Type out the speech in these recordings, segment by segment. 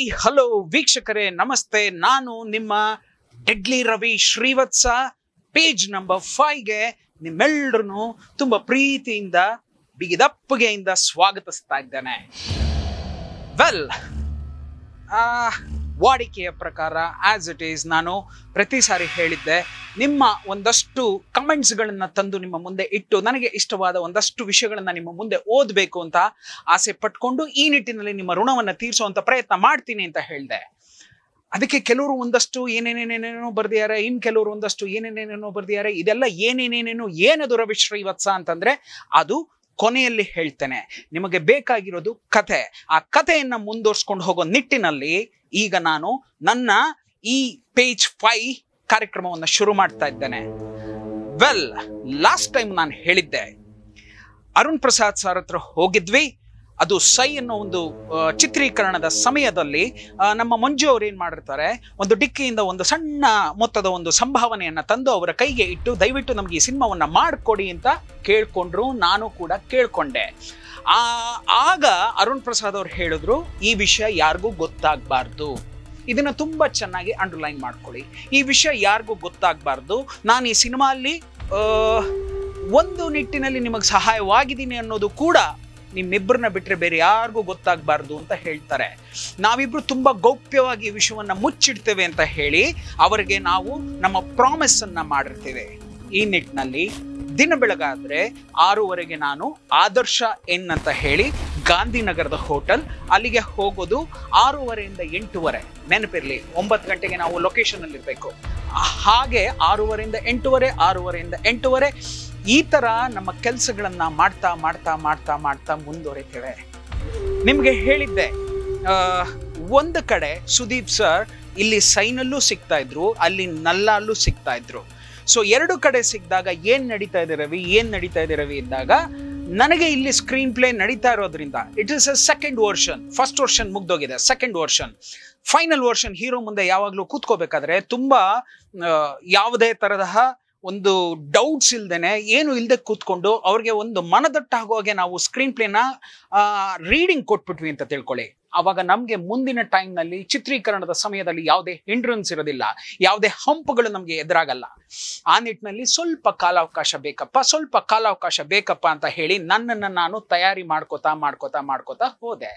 Hi hello ವೀಕ್ಷಕರೇ ನಮಸ್ತೆ ನಾನು ನಿಮ್ಮ deadly Ravi Srivatsa page number ಫೈವ್ಗೆ ನಿಮ್ಮೆಲ್ಲರನ್ನು ತುಂಬ ಪ್ರೀತಿಯಿಂದ ಬಿಗಿದಪ್ಪಗೆಯಿಂದ ಸ್ವಾಗತಿಸ್ತಾ ಇದ್ದೇನೆ ವೆಲ್ ವಾಡಿಕೆಯ ಪ್ರಕಾರ ಆಸ್ ಇಟ್ ಈಸ್ ನಾನು ಪ್ರತಿ ಸಾರಿ ಹೇಳಿದ್ದೆ ನಿಮ್ಮ ಒಂದಷ್ಟು ಕಮೆಂಟ್ಸ್ಗಳನ್ನು ತಂದು ನಿಮ್ಮ ಮುಂದೆ ಇಟ್ಟು ನನಗೆ ಇಷ್ಟವಾದ ಒಂದಷ್ಟು ವಿಷಯಗಳನ್ನು ನಿಮ್ಮ ಮುಂದೆ ಓದಬೇಕು ಅಂತ ಆಸೆ ಪಟ್ಕೊಂಡು ಈ ನಿಟ್ಟಿನಲ್ಲಿ ನಿಮ್ಮ ಋಣವನ್ನು ತೀರಿಸುವಂತ ಪ್ರಯತ್ನ ಮಾಡ್ತೀನಿ ಅಂತ ಹೇಳಿದೆ ಅದಕ್ಕೆ ಕೆಲವರು ಒಂದಷ್ಟು ಏನೇನೇನೇನೇನೋ ಬರ್ದಿದ್ದಾರೆ ಇನ್ ಕೆಲವರು ಒಂದಷ್ಟು ಏನೇನೇನೇನೋ ಬರ್ದಿದ್ದಾರೆ ಇದೆಲ್ಲ ಏನೇನೇನೇನೋ ಏನದು ರವಿ ಶ್ರೀವತ್ಸ ಅಂತಂದ್ರೆ ಅದು ಕೊನೆಯಲ್ಲಿ ಹೇಳ್ತೇನೆ ನಿಮಗೆ ಬೇಕಾಗಿರೋದು ಕತೆ ಆ ಕಥೆಯನ್ನ ಮುಂದುವರ್ಸ್ಕೊಂಡು ಹೋಗೋ ನಿಟ್ಟಿನಲ್ಲಿ ಈಗ ನಾನು ನನ್ನ ಈ ಪೇಜ್ ಫೈ ಕಾರ್ಯಕ್ರಮವನ್ನು ಶುರು ಮಾಡ್ತಾ ಇದ್ದೇನೆ ವೆಲ್ ಲಾಸ್ಟ್ ಟೈಮ್ ನಾನು ಹೇಳಿದ್ದೆ ಅರುಣ್ ಪ್ರಸಾದ್ ಸರ್ ಹತ್ರ ಹೋಗಿದ್ವಿ ಅದು ಸೈ ಅನ್ನೋ ಒಂದು ಆ, ಚಿತ್ರೀಕರಣದ ಸಮಯದಲ್ಲಿ ಆ, ನಮ್ಮ ಮಂಜು ಅವ್ರು ಏನ್ ಮಾಡಿರ್ತಾರೆ ಒಂದು ಡಿಕ್ಕಿಯಿಂದ ಒಂದು ಸಣ್ಣ ಮೊತ್ತದ ಒಂದು ಸಂಭಾವನೆಯನ್ನ ತಂದು ಅವರ ಕೈಗೆ ಇಟ್ಟು ದಯವಿಟ್ಟು ನಮ್ಗೆ ಈ ಸಿನಿಮಾವನ್ನ ಮಾಡಿಕೊಡಿ ಅಂತ ಕೇಳ್ಕೊಂಡ್ರು ನಾನು ಕೂಡ ಕೇಳ್ಕೊಂಡೆ ಆ ಆಗ ಅರುಣ್ ಪ್ರಸಾದ್ ಅವ್ರು ಹೇಳಿದ್ರು ಈ ವಿಷಯ ಯಾರಿಗೂ ಗೊತ್ತಾಗಬಾರ್ದು ಇದನ್ನ ತುಂಬಾ ಚೆನ್ನಾಗಿ ಅಂಡರ್ಲೈನ್ ಮಾಡ್ಕೊಳ್ಳಿ ಈ ವಿಷಯ ಯಾರಿಗೂ ಗೊತ್ತಾಗಬಾರ್ದು ನಾನು ಈ ಸಿನಿಮಾ ಅಲ್ಲಿ ಆ, ಒಂದು ನಿಟ್ಟಿನಲ್ಲಿ ನಿಮಗೆ ಸಹಾಯವಾಗಿದ್ದೀನಿ ಅನ್ನೋದು ಕೂಡ ನಿಮ್ಮಿಬ್ಬರನ್ನ ಬಿಟ್ಟರೆ ಬೇರೆ ಯಾರಿಗೂ ಗೊತ್ತಾಗಬಾರ್ದು ಅಂತ ಹೇಳ್ತಾರೆ ನಾವಿಬ್ರು ತುಂಬಾ ಗೌಪ್ಯವಾಗಿ ಈ ವಿಷಯವನ್ನ ಮುಚ್ಚಿಡ್ತೇವೆ ಅಂತ ಹೇಳಿ ಅವರಿಗೆ ನಾವು ನಮ್ಮ ಪ್ರಾಮಿಸ್ ಅನ್ನ ಮಾಡಿರ್ತೇವೆ ಈ ನಿಟ್ಟಿನಲ್ಲಿ ದಿನ ಬೆಳಗಾದ್ರೆ ಆರೂವರೆಗೆ ನಾನು ಆದರ್ಶ ಎನ್ ಅಂತ ಹೇಳಿ ಗಾಂಧಿನಗರದ ಹೋಟೆಲ್ ಅಲ್ಲಿಗೆ ಹೋಗೋದು ಆರೂವರೆಯಿಂದ ಎಂಟೂವರೆ ನೆನಪಿರ್ಲಿ ಒಂಬತ್ತು ಗಂಟೆಗೆ ನಾವು ಲೊಕೇಶನ್ ಅಲ್ಲಿ ಇರಬೇಕು ಹಾಗೆ ಆರೂವರೆಯಿಂದ ಎಂಟೂವರೆ ಆರೂವರೆಯಿಂದ ಎಂಟೂವರೆ ಈ ತರ ನಮ್ಮ ಕೆಲಸಗಳನ್ನ ಮಾಡ್ತಾ ಮಾಡ್ತಾ ಮಾಡ್ತಾ ಮಾಡ್ತಾ ಮುಂದುವರಿತೇವೆ ನಿಮ್ಗೆ ಹೇಳಿದ್ದೆ ಆ, ಒಂದು ಕಡೆ ಸುದೀಪ್ ಸರ್ ಇಲ್ಲಿ ಸೈನಲ್ಲೂ ಸಿಗ್ತಾ ಇದ್ರು ಅಲ್ಲಿ ನಲ್ಲಲ್ಲೂ ಸಿಗ್ತಾ ಇದ್ರು ಸೊ ಎರಡು ಕಡೆ ಸಿಕ್ಕಿದಾಗ ಏನ್ ನಡೀತಾ ಇದೆ ರವಿ ಏನ್ ನಡೀತಾ ಇದೆ ರವಿ ಇದ್ದಾಗ ನನಗೆ ಇಲ್ಲಿ ಸ್ಕ್ರೀನ್ ಪ್ಲೇ ನಡೀತಾ ಇರೋದ್ರಿಂದ it is a second version first version ಮುಗ್ದೋಗಿದೆ second version final version hero ಮುಂದೆ ಯಾವಾಗಲೂ ಕೂತ್ಕೋಬೇಕಾದ್ರೆ ತುಂಬಾ ಆ, ಯಾವುದೇ ತರಹ ಒಂದು ಡೌಟ್ಸ್ ಇಲ್ದೇನೆ ಏನು ಇಲ್ಲದೆ ಕೂತ್ಕೊಂಡು ಅವ್ರಿಗೆ ಒಂದು ಮನದಟ್ಟಾಗೋ ಹಾಗೆ ನಾವು ಸ್ಕ್ರೀನ್ ಪ್ಲೇನ ರೀಡಿಂಗ್ ಕೊಟ್ಬಿಟ್ವಿ ಅಂತ ತಿಳ್ಕೊಳ್ಳಿ ಅವಾಗ ನಮಗೆ ಮುಂದಿನ ಟೈಮ್ನಲ್ಲಿ ಚಿತ್ರೀಕರಣದ ಸಮಯದಲ್ಲಿ ಯಾವುದೇ ಹಿಂಡ್ರನ್ಸ್ ಇರೋದಿಲ್ಲ ಯಾವುದೇ ಹಂಪುಗಳು ನಮಗೆ ಎದುರಾಗಲ್ಲ ಆ ನಿಟ್ಟಿನಲ್ಲಿ ಸ್ವಲ್ಪ ಕಾಲಾವಕಾಶ ಬೇಕಪ್ಪ ಸ್ವಲ್ಪ ಕಾಲಾವಕಾಶ ಬೇಕಪ್ಪ ಅಂತ ಹೇಳಿ ನನ್ನನ್ನು ನಾನು ತಯಾರಿ ಮಾಡ್ಕೋತಾ ಮಾಡ್ಕೋತಾ ಮಾಡ್ಕೋತಾ ಹೋದೆ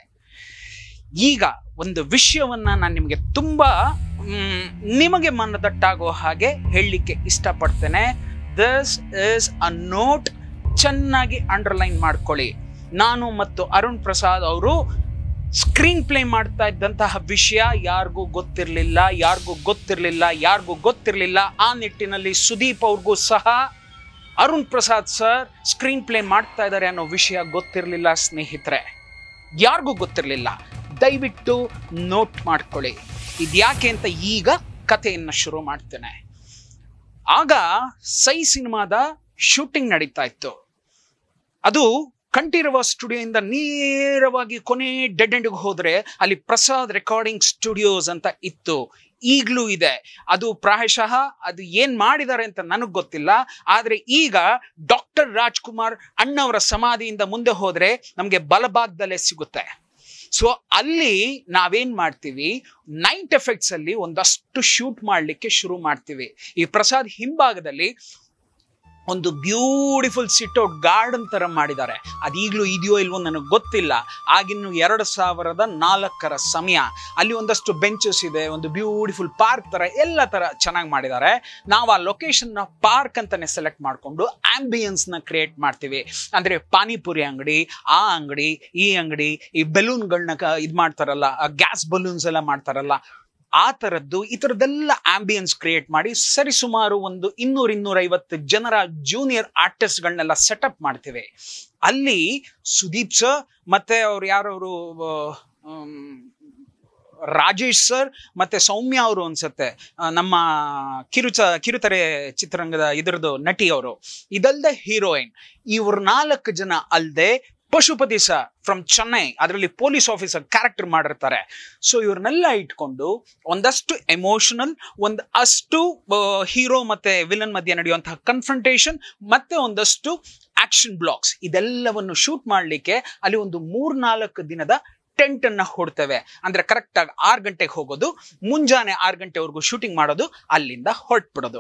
ಈಗ ಒಂದು ವಿಷಯವನ್ನ ನಾನು ನಿಮಗೆ ತುಂಬಾ ಮ್, ನಿಮಗೆ ಮನದಟ್ಟಾಗೋ ಹಾಗೆ ಹೇಳಲಿಕ್ಕೆ ಇಷ್ಟಪಡ್ತೇನೆ ದಿಸ್ ಇಸ್ ಅ ನೋಟ್ ಚೆನ್ನಾಗಿ ಅಂಡರ್ಲೈನ್ ಮಾಡ್ಕೊಳ್ಳಿ ನಾನು ಮತ್ತು ಅರುಣ್ ಪ್ರಸಾದ್ ಅವರು ಸ್ಕ್ರೀನ್ ಪ್ಲೇ ಮಾಡ್ತಾ ಇದ್ದಂತಹ ವಿಷಯ ಯಾರಿಗೂ ಗೊತ್ತಿರಲಿಲ್ಲ ಯಾರಿಗೂ ಗೊತ್ತಿರಲಿಲ್ಲ ಯಾರಿಗೂ ಗೊತ್ತಿರಲಿಲ್ಲ ಆ ನಿಟ್ಟಿನಲ್ಲಿ ಸುದೀಪ್ ಅವ್ರಿಗೂ ಸಹ Arun Prasad sir screen play ಮಾಡ್ತಾ ಇದ್ದಾರೆ ಅನ್ನೋ ವಿಷಯ ಗೊತ್ತಿರಲಿಲ್ಲ ಸ್ನೇಹಿತರೆ ಯಾರಿಗೂ ಗೊತ್ತಿರಲಿಲ್ಲ ದಯವಿಟ್ಟು ನೋಟ್ ಮಾಡ್ಕೊಳ್ಳಿ ಇದ್ಯಾಕೆ ಅಂತ ಈಗ ಕಥೆಯನ್ನ ಶುರು ಮಾಡ್ತೇನೆ ಆಗ ಸೈ ಸಿನಿಮಾದ ಶೂಟಿಂಗ್ ನಡೀತಾ ಇತ್ತು ಅದು ಕಂಠೀರವ ಸ್ಟುಡಿಯೋಯಿಂದ ನೇರವಾಗಿ ಕೊನೆ ಡೆಡ್ ಎಂಡ್ಗೆ ಹೋದ್ರೆ ಅಲ್ಲಿ ಪ್ರಸಾದ್ ರೆಕಾರ್ಡಿಂಗ್ ಸ್ಟುಡಿಯೋಸ್ ಅಂತ ಇತ್ತು ಈಗಲೂ ಇದೆ ಅದು ಪ್ರಾಯಶಃ ಅದು ಏನ್ ಮಾಡಿದ್ದಾರೆ ಅಂತ ನನಗೆ ಗೊತ್ತಿಲ್ಲ ಆದ್ರೆ ಈಗ ಡಾಕ್ಟರ್ ರಾಜ್ಕುಮಾರ್ ಅಣ್ಣವರ ಸಮಾಧಿಯಿಂದ ಮುಂದೆ ಹೋದ್ರೆ ನಮಗೆ ಬಲಭಾಗದಲ್ಲೇ ಸಿಗುತ್ತೆ ಸೊ ಅಲ್ಲಿ ನಾವೇನ್ ಮಾಡ್ತೀವಿ ನೈಟ್ ಎಫೆಕ್ಟ್ಸ್ ಅಲ್ಲಿ ಒಂದಷ್ಟು ಶೂಟ್ ಮಾಡ್ಲಿಕ್ಕೆ ಶುರು ಮಾಡ್ತೀವಿ ಈ ಪ್ರಸಾದ್ ಹಿಂಭಾಗದಲ್ಲಿ ಒಂದು ಬ್ಯೂಟಿಫುಲ್ ಸಿಟ್ಔಟ್ ಗಾರ್ಡನ್ ತರ ಮಾಡಿದ್ದಾರೆ ಅದೀಗ್ಲೂ ಇದೆಯೋ ಇಲ್ವೋ ನನಗೆ ಗೊತ್ತಿಲ್ಲ ಆಗಿನ್ನು ಎರಡು ಸಾವಿರದ ನಾಲ್ಕರ ಸಮಯ ಅಲ್ಲಿ ಒಂದಷ್ಟು ಬೆಂಚಸ್ ಇದೆ ಒಂದು ಬ್ಯೂಟಿಫುಲ್ ಪಾರ್ಕ್ ತರ ಎಲ್ಲ ತರ ಚೆನ್ನಾಗಿ ಮಾಡಿದ್ದಾರೆ ನಾವು ಆ ಲೊಕೇಶನ್ ನ ಪಾರ್ಕ್ ಅಂತಾನೆ ಸೆಲೆಕ್ಟ್ ಮಾಡಿಕೊಂಡು ಆಂಬಿಯನ್ಸ್ ನ ಕ್ರಿಯೇಟ್ ಮಾಡ್ತೀವಿ ಅಂದ್ರೆ ಪಾನಿಪುರಿ ಅಂಗಡಿ ಆ ಅಂಗಡಿ ಈ ಅಂಗಡಿ ಈ ಬೆಲೂನ್ಗಳನ್ನ ಇದು ಮಾಡ್ತಾರಲ್ಲ ಗ್ಯಾಸ್ ಬಲೂನ್ಸ್ ಎಲ್ಲ ಮಾಡ್ತಾರಲ್ಲ ಆ ಥರದ್ದು ಈ ಥರದ್ದೆಲ್ಲ ಆಂಬಿಯನ್ಸ್ ಕ್ರಿಯೇಟ್ ಮಾಡಿ ಸರಿಸುಮಾರು ಒಂದು ಇನ್ನೂರ ಇನ್ನೂರೈವತ್ತು ಜನರ ಜೂನಿಯರ್ ಆರ್ಟಿಸ್ಟ್ಗಳನ್ನೆಲ್ಲ ಸೆಟಪ್ ಮಾಡ್ತೇವೆ ಅಲ್ಲಿ ಸುದೀಪ್ ಸರ್ ಮತ್ತೆ ಅವ್ರು ಯಾರವರು ರಾಜೇಶ್ ಸರ್ ಮತ್ತೆ ಸೌಮ್ಯ ಅವರು ಅನ್ಸುತ್ತೆ ಆ, ನಮ್ಮ ಕಿರುಚ ಕಿರುತೆರೆ ಚಿತ್ರರಂಗದ ಇದರದ್ದು ನಟಿ ಅವರು ಇದಲ್ದೆ ಹೀರೋಯಿನ್ ಇವ್ರ ನಾಲ್ಕು ಜನ ಅಲ್ದೆ ಪಶುಪತಿ ಸರ್ ಫ್ರಮ್ ಚೆನ್ನೈ ಅದರಲ್ಲಿ ಪೊಲೀಸ್ ಆಫೀಸರ್ ಕ್ಯಾರೆಕ್ಟರ್ ಮಾಡಿರ್ತಾರೆ ಸೊ ಇವ್ರನ್ನೆಲ್ಲ ಇಟ್ಕೊಂಡು ಒಂದಷ್ಟು ಎಮೋಷನಲ್ ಒಂದು ಅಷ್ಟು ಹೀರೋ ಮತ್ತೆ ವಿಲನ್ ಮಧ್ಯೆ ನಡೆಯುವಂತಹ ಕನ್ಫ್ರಂಟೇಷನ್ ಮತ್ತೆ ಒಂದಷ್ಟು ಆಕ್ಷನ್ ಬ್ಲಾಕ್ಸ್ ಇದೆಲ್ಲವನ್ನು ಶೂಟ್ ಮಾಡಲಿಕ್ಕೆ ಅಲ್ಲಿ ಒಂದು ಮೂರ್ನಾಲ್ಕು ದಿನದ ಟೆಂಟ್ ಅನ್ನ ಹೊಡ್ತೇವೆ ಅಂದ್ರೆ ಕರೆಕ್ಟ್ ಆಗಿ ಆರು ಗಂಟೆಗೆ ಹೋಗೋದು ಮುಂಜಾನೆ ಆರು ಗಂಟೆವರೆಗೂ ಶೂಟಿಂಗ್ ಮಾಡೋದು ಅಲ್ಲಿಂದ ಹೊರಟ್ಬಿಡೋದು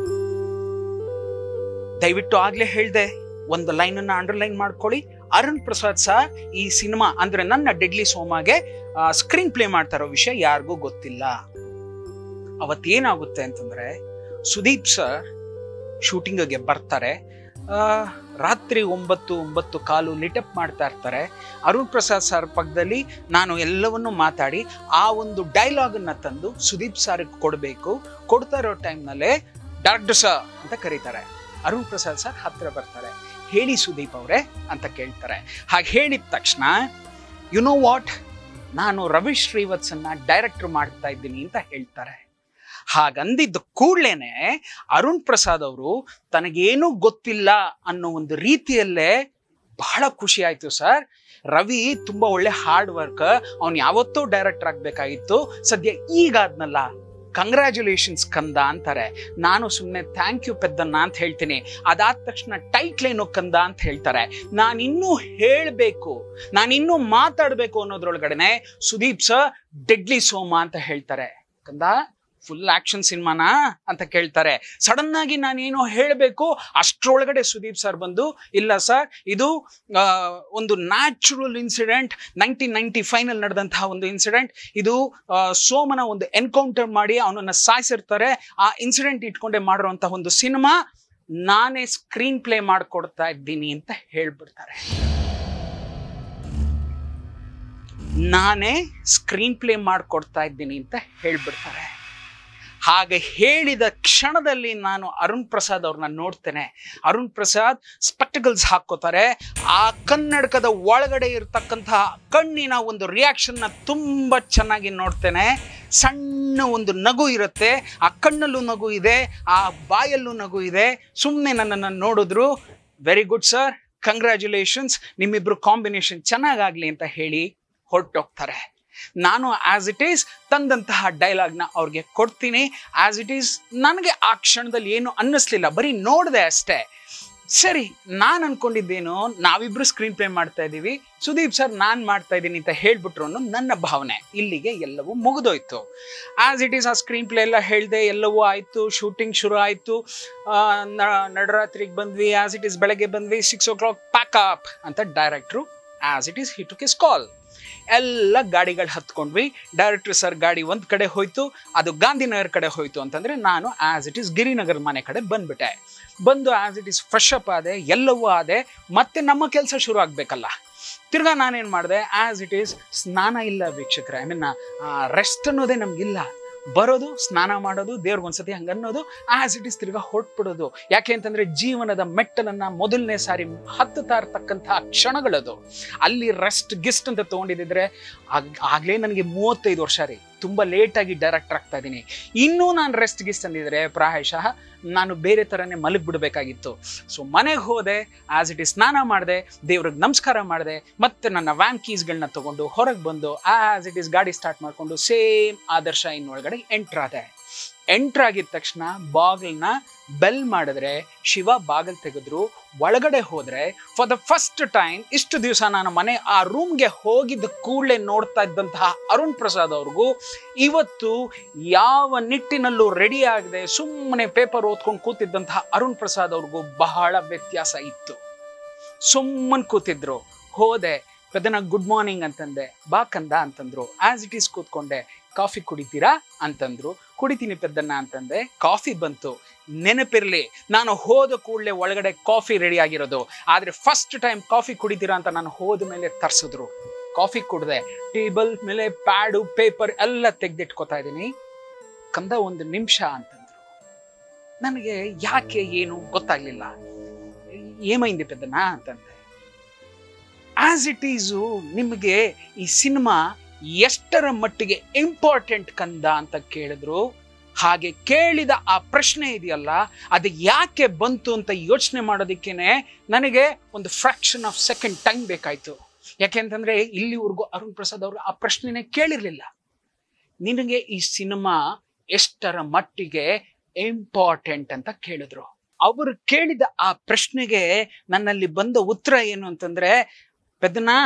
ದಯವಿಟ್ಟು ಆಗ್ಲೇ ಹೇಳ್ದೆ ಒಂದು ಲೈನ್ ಅನ್ನ ಅಂಡರ್ಲೈನ್ ಮಾಡ್ಕೊಳ್ಳಿ ಅರುಣ್ ಪ್ರಸಾದ್ ಸರ್ ಈ ಸಿನಿಮಾ ಅಂದ್ರೆ ನನ್ನ ಡೆಡ್ಲಿ ಸೋಮಾಗೆ ಸ್ಕ್ರೀನ್ ಪ್ಲೇ ಮಾಡ್ತಾ ಇರೋ ವಿಷಯ ಯಾರಿಗೂ ಗೊತ್ತಿಲ್ಲ ಅವತ್ತೇನಾಗುತ್ತೆ ಅಂತಂದ್ರೆ ಸುದೀಪ್ ಸರ್ ಶೂಟಿಂಗ್ಗೆ ಬರ್ತಾರೆ ಆ, ರಾತ್ರಿ ಒಂಬತ್ತು ಒಂಬತ್ತು ಕಾಲು ಲಿಟಪ್ ಮಾಡ್ತಾ ಇರ್ತಾರೆ ಅರುಣ್ ಪ್ರಸಾದ್ ಸರ್ ಪಕ್ಕದಲ್ಲಿ ನಾನು ಎಲ್ಲವನ್ನೂ ಮಾತಾಡಿ ಆ ಒಂದು ಡೈಲಾಗ್ ಅನ್ನ ತಂದು ಸುದೀಪ್ ಸರ್ ಕೊಡಬೇಕು ಕೊಡ್ತಾ ಇರೋ ಟೈಮ್ನಲ್ಲೇ ಡಾಕ್ಟರ್ ಸರ್ ಅಂತ ಕರೀತಾರೆ ಅರುಣ್ ಪ್ರಸಾದ್ ಸರ್ ಹತ್ರ ಬರ್ತಾರೆ ಹೇಳಿ ಸುದೀಪ್ ಅವರೇ ಅಂತ ಕೇಳ್ತಾರೆ ಹಾಗೆ ಹೇಳಿದ ತಕ್ಷಣ ಯು ನೋ ವಾಟ್ ನಾನು ರವಿ ಶ್ರೀವತ್ಸನ್ನ ಡೈರೆಕ್ಟರ್ ಮಾಡ್ತಾ ಇದ್ದೀನಿ ಅಂತ ಹೇಳ್ತಾರೆ ಹಾಗಂದಿದ್ದ ಕೂಡ್ಲೇನೆ ಅರುಣ್ ಪ್ರಸಾದ್ ಅವರು ತನಗೇನೂ ಗೊತ್ತಿಲ್ಲ ಅನ್ನೋ ಒಂದು ರೀತಿಯಲ್ಲೇ ಬಹಳ ಖುಷಿ ಆಯ್ತು ಸರ್ ರವಿ ತುಂಬಾ ಒಳ್ಳೆ ಹಾರ್ಡ್ ವರ್ಕ್ ಅವ್ನು ಯಾವತ್ತೂ ಡೈರೆಕ್ಟರ್ ಆಗ್ಬೇಕಾಗಿತ್ತು ಸದ್ಯ ಈಗ ಆದ್ನಲ್ಲ ಕಂಗ್ರ್ಯಾಚುಲೇಷನ್ಸ್ ಕಂದ ಅಂತಾರೆ ನಾನು ಸುಮ್ಮನೆ ಥ್ಯಾಂಕ್ ಯು ಪೆದ್ದನ್ನ ಅಂತ ಹೇಳ್ತೀನಿ ಅದಾದ ತಕ್ಷಣ ಟೈಟ್ಲ್ ಏನು ಕಂದ ಅಂತ ಹೇಳ್ತಾರೆ ನಾನಿನ್ನೂ ಹೇಳಬೇಕು ನಾನಿನ್ನೂ ಮಾತಾಡಬೇಕು ಅನ್ನೋದ್ರೊಳಗಡೆನೆ ಸುದೀಪ್ ಸರ್ ಡೆಡ್ಲಿ ಸೋಮ ಅಂತ ಹೇಳ್ತಾರೆ ಕಂದ ಫುಲ್ ಆಕ್ಷನ್ ಸಿನಿಮಾನಾ ಅಂತ ಕೇಳ್ತಾರೆ ಸಡನ್ ಆಗಿ ನಾನೇನೋ ಹೇಳಬೇಕು ಅಷ್ಟ್ರೊಳಗಡೆ ಸುದೀಪ್ ಸರ್ ಬಂದು ಇಲ್ಲ ಸರ್ ಇದು ಆ, ಒಂದು natural incident nineteen ninety five ನಡೆದಂತಹ ಒಂದು ಇನ್ಸಿಡೆಂಟ್ ಇದು ಆ, ಸೋಮನ ಒಂದು ಎನ್ಕೌಂಟರ್ ಮಾಡಿ ಅವನನ್ನ ಸಾಯಿಸಿರ್ತಾರೆ ಆ ಇನ್ಸಿಡೆಂಟ್ ಇಟ್ಕೊಂಡೆ ಮಾಡಿರುವಂತಹ ಒಂದು ಸಿನಿಮಾ ನಾನೇ ಸ್ಕ್ರೀನ್ ಪ್ಲೇ ಮಾಡ್ಕೊಡ್ತಾ ಇದ್ದೀನಿ ಅಂತ ಹೇಳ್ಬಿಡ್ತಾರೆ ನಾನೇ ಸ್ಕ್ರೀನ್ ಪ್ಲೇ ಮಾಡ್ಕೊಡ್ತಾ ಇದ್ದೀನಿ ಅಂತ ಹೇಳ್ಬಿಡ್ತಾರೆ ಹಾಗೆ ಹೇಳಿದ ಕ್ಷಣದಲ್ಲಿ ನಾನು ಅರುಣ್ ಪ್ರಸಾದ್ ಅವ್ರನ್ನ ನೋಡ್ತೇನೆ ಅರುಣ್ ಪ್ರಸಾದ್ ಸ್ಪೆಕ್ಟಕಲ್ಸ್ ಹಾಕೋತಾರೆ ಆ ಕನ್ನಡಕದ ಒಳಗಡೆ ಇರ್ತಕ್ಕಂತಹ ಕಣ್ಣಿನ ಒಂದು ರಿಯಾಕ್ಷನ್ನ ತುಂಬ ಚೆನ್ನಾಗಿ ನೋಡ್ತೇನೆ ಸಣ್ಣ ಒಂದು ನಗು ಇರುತ್ತೆ ಆ ಕಣ್ಣಲ್ಲೂ ನಗು ಇದೆ ಆ ಬಾಯಲ್ಲೂ ನಗು ಇದೆ ಸುಮ್ಮನೆ ನನ್ನನ್ನು ನೋಡಿದ್ರು ವೆರಿ ಗುಡ್ ಸರ್ ಕಂಗ್ರ್ಯಾಚುಲೇಷನ್ಸ್ ನಿಮ್ಮಿಬ್ರು ಕಾಂಬಿನೇಷನ್ ಚೆನ್ನಾಗಾಗ್ಲಿ ಅಂತ ಹೇಳಿ ಹೊರಟೋಗ್ತಾರೆ ನಾನು ಆಸ್ ಇಟ್ ಈಸ್ ತಂದಂತಹ ಡೈಲಾಗ್ನ ಅವ್ರಿಗೆ ಕೊಡ್ತೀನಿ ಆಸ್ ಇಟ್ ಈಸ್ ನನಗೆ ಆ ಕ್ಷಣದಲ್ಲಿ ಏನು ಅನ್ನಿಸ್ಲಿಲ್ಲ ಬರೀ ನೋಡಿದೆ ಅಷ್ಟೇ ಸರಿ ನಾನು ಅನ್ಕೊಂಡಿದ್ದೇನು ನಾವಿಬ್ರು ಸ್ಕ್ರೀನ್ ಪ್ಲೇ ಮಾಡ್ತಾ ಇದ್ದೀವಿ ಸುದೀಪ್ ಸರ್ ನಾನು ಮಾಡ್ತಾ ಇದ್ದೀನಿ ಅಂತ ಹೇಳ್ಬಿಟ್ರು ಅನ್ನೋ ನನ್ನ ಭಾವನೆ ಇಲ್ಲಿಗೆ ಎಲ್ಲವೂ ಮುಗಿದೋಯ್ತು ಆಸ್ ಇಟ್ ಈಸ್ ಆ ಸ್ಕ್ರೀನ್ ಪ್ಲೇ ಎಲ್ಲ ಹೇಳಿದೆ ಎಲ್ಲವೂ ಆಯಿತು ಶೂಟಿಂಗ್ ಶುರು ಆಯಿತು ನಡರಾತ್ರಿಗೆ ಬಂದ್ವಿ ಆಸ್ ಇಟ್ ಈಸ್ ಬೆಳಗ್ಗೆ ಬಂದ್ವಿ six o'clock pack up ಅಂತ ಡೈರೆಕ್ಟ್ರು ಆಸ್ ಇಟ್ ಈಸ್ ಹಿ ಟು ಕಿಸ್ ಕಾಲ್ ಎಲ್ಲ ಗಾಡಿಗಳು ಹತ್ಕೊಂಡ್ವಿ ಡೈರೆಕ್ಟರ್ ಸರ್ ಗಾಡಿ ಒಂದ್ ಕಡೆ ಹೋಯ್ತು ಅದು ಗಾಂಧಿನಗರ್ ಕಡೆ ಹೋಯ್ತು ಅಂತಂದ್ರೆ ನಾನು ಆಸ್ ಇಟ್ ಈಸ್ ಗಿರಿನಗರ್ ಮನೆ ಕಡೆ ಬಂದ್ಬಿಟ್ಟೆ ಬಂದು as it is fresh up ಆದೆ ಎಲ್ಲವೂ ಆದೆ ಮತ್ತೆ ನಮ್ಮ ಕೆಲಸ ಶುರು ಆಗ್ಬೇಕಲ್ಲ ತಿರ್ಗಾ ನಾನೇನ್ ಮಾಡಿದೆ ಆಸ್ ಇಟ್ ಈಸ್ ಸ್ನಾನ ಇಲ್ಲ ವೀಕ್ಷಕರೇ ಐ ಮೀನ್ ರೆಸ್ಟ್ ಅನ್ನೋದೇ ನಮ್ಗಿಲ್ಲ ಬರೋದು ಸ್ನಾನ ಮಾಡೋದು ದೇವ್ರಿಗೊಂದ್ಸತಿ ಹಂಗನ್ನೋದು ಆಸ್ ಇಟ್ ಇಸ್ ತಿರ್ಗಾ ಹೊಟ್ಬಿಡೋದು ಯಾಕೆ ಅಂತಂದ್ರೆ ಜೀವನದ ಮೆಟ್ಟಲನ್ನ ಮೊದಲನೇ ಸಾರಿ ಹತ್ತುತ್ತಾ ಇರ್ತಕ್ಕಂತಹ ಕ್ಷಣಗಳದು ಅಲ್ಲಿ ರೆಸ್ಟ್ ಗಿಸ್ಟ್ ಅಂತ ತಗೊಂಡಿದ್ರೆ ಆಗ್ಲೇ ನನಗೆ ಮೂವತ್ತೈದು ವರ್ಷ ರೀ ತುಂಬಾ ಲೇಟಾಗಿ ಡೈರೆಕ್ಟರ್ ಆಗ್ತಾ ಇದ್ದೀನಿ ಇನ್ನೂ ನಾನು ರೆಸ್ಟ್ ಗಿಸ್ಟ್ ಅಂದಿದ್ರೆ ಪ್ರಾಯಶಃ ನಾನು ಬೇರೆ ಥರನೇ ಮಲಗಿ ಬಿಡಬೇಕಾಗಿತ್ತು ಸೊ ಮನೆಗೆ ಹೋದೆ ಆಸ್ ಇಟ್ ಇಸ್ ಸ್ನಾನ ಮಾಡಿದೆ ದೇವ್ರಿಗೆ ನಮಸ್ಕಾರ ಮಾಡಿದೆ ಮತ್ತೆ ನನ್ನ ವ್ಯಾನ್ ಕೀಸ್ಗಳನ್ನ ತಗೊಂಡು ಹೊರಗೆ ಬಂದು ಆಸ್ ಇಟ್ ಇಸ್ ಗಾಡಿ ಸ್ಟಾರ್ಟ್ ಮಾಡಿಕೊಂಡು ಸೇಮ್ ಆದರ್ಶ ಇನ್ನೊಳಗಡೆ ಎಂಟ್ರ್ ಆದೆ ಎಂಟ್ರ್ ಆಗಿದ ತಕ್ಷಣ ಬಾಗಿಲ್ನ ಬೆಲ್ ಮಾಡಿದ್ರೆ ಶಿವ ಬಾಗಿಲ್ ತೆಗೆದ್ರು ಒಳಗಡೆ ಹೋದ್ರೆ ಫಾರ್ ದ ಫಸ್ಟ್ ಟೈಮ್ ಇಷ್ಟು ದಿವಸ ನಾನು ಮನೆ ಆ ರೂಮ್ಗೆ ಹೋಗಿದ್ದ ಕೂಡಲೇ ನೋಡ್ತಾ ಇದ್ದಂತಹ ಅರುಣ್ ಪ್ರಸಾದ್ ಅವ್ರಿಗೂ ಇವತ್ತು ಯಾವ ನಿಟ್ಟಿನಲ್ಲೂ ರೆಡಿ ಆಗದೆ ಸುಮ್ಮನೆ ಪೇಪರ್ ಓದ್ಕೊಂಡು ಕೂತಿದ್ದಂತಹ ಅರುಣ್ ಪ್ರಸಾದ್ ಅವ್ರಿಗೂ ಬಹಳ ವ್ಯತ್ಯಾಸ ಇತ್ತು ಸುಮ್ಮನೆ ಕೂತಿದ್ರು ಹೋದೆ ಪೆದನ ಗುಡ್ ಮಾರ್ನಿಂಗ್ ಅಂತಂದೆ ಬಾ ಕಂದ ಅಂತಂದ್ರು ಆಸ್ ಇಟ್ ಈಸ್ ಕೂತ್ಕೊಂಡೆ ಕಾಫಿ ಕುಡಿತೀರಾ ಅಂತಂದ್ರು ಕುಡಿತೀನಿ ಪೆದ್ದನ್ನ ಅಂತಂದೆ ಕಾಫಿ ಬಂತು ನೆನಪಿರ್ಲಿ ನಾನು ಹೋದ ಕೂಡಲೇ ಒಳಗಡೆ ಕಾಫಿ ರೆಡಿ ಆಗಿರೋದು ಆದ್ರೆ ಫಸ್ಟ್ ಟೈಮ್ ಕಾಫಿ ಕುಡಿತೀರಾ ಅಂತ ನಾನು ಹೋದ ಮೇಲೆ ತರ್ಸಿದ್ರು ಕಾಫಿ ಕುಡ್ದೆ ಟೇಬಲ್ ಮೇಲೆ ಪ್ಯಾಡು ಪೇಪರ್ ಎಲ್ಲ ತೆಗ್ದಿಟ್ಕೋತಾ ಇದ್ದೀನಿ ಕಂದ ಒಂದು ನಿಮಿಷ ಅಂತಂದ್ರು ನನಗೆ ಯಾಕೆ ಏನು ಗೊತ್ತಾಗ್ಲಿಲ್ಲ ಏಮೈಂದಿ ಪೆದ್ದನ ಅಂತಂದೆ ಆಸ್ ಇಟ್ ಈಸು ನಿಮಗೆ ಈ ಸಿನಿಮಾ ಎಷ್ಟರ ಮಟ್ಟಿಗೆ ಇಂಪಾರ್ಟೆಂಟ್ ಕಂದ ಅಂತ ಕೇಳಿದ್ರು ಹಾಗೆ ಕೇಳಿದ ಆ ಪ್ರಶ್ನೆ ಇದೆಯಲ್ಲ ಅದು ಯಾಕೆ ಬಂತು ಅಂತ ಯೋಚನೆ ಮಾಡೋದಕ್ಕೇನೆ ನನಗೆ ಒಂದು ಫ್ರಾಕ್ಷನ್ ಆಫ್ ಸೆಕೆಂಡ್ ಟೈಮ್ ಬೇಕಾಯ್ತು ಯಾಕೆಂತಂದ್ರೆ ಇಲ್ಲಿವರೆಗೂ ಅರುಣ್ ಪ್ರಸಾದ್ ಅವರು ಆ ಪ್ರಶ್ನೆನೇ ಕೇಳಿರ್ಲಿಲ್ಲ ನಿನಗೆ ಈ ಸಿನಿಮಾ ಎಷ್ಟರ ಮಟ್ಟಿಗೆ ಇಂಪಾರ್ಟೆಂಟ್ ಅಂತ ಕೇಳಿದ್ರು ಅವರು ಕೇಳಿದ ಆ ಪ್ರಶ್ನೆಗೆ ನನ್ನಲ್ಲಿ ಬಂದ ಉತ್ತರ ಏನು ಅಂತಂದ್ರೆ ಪೆದ್ದನ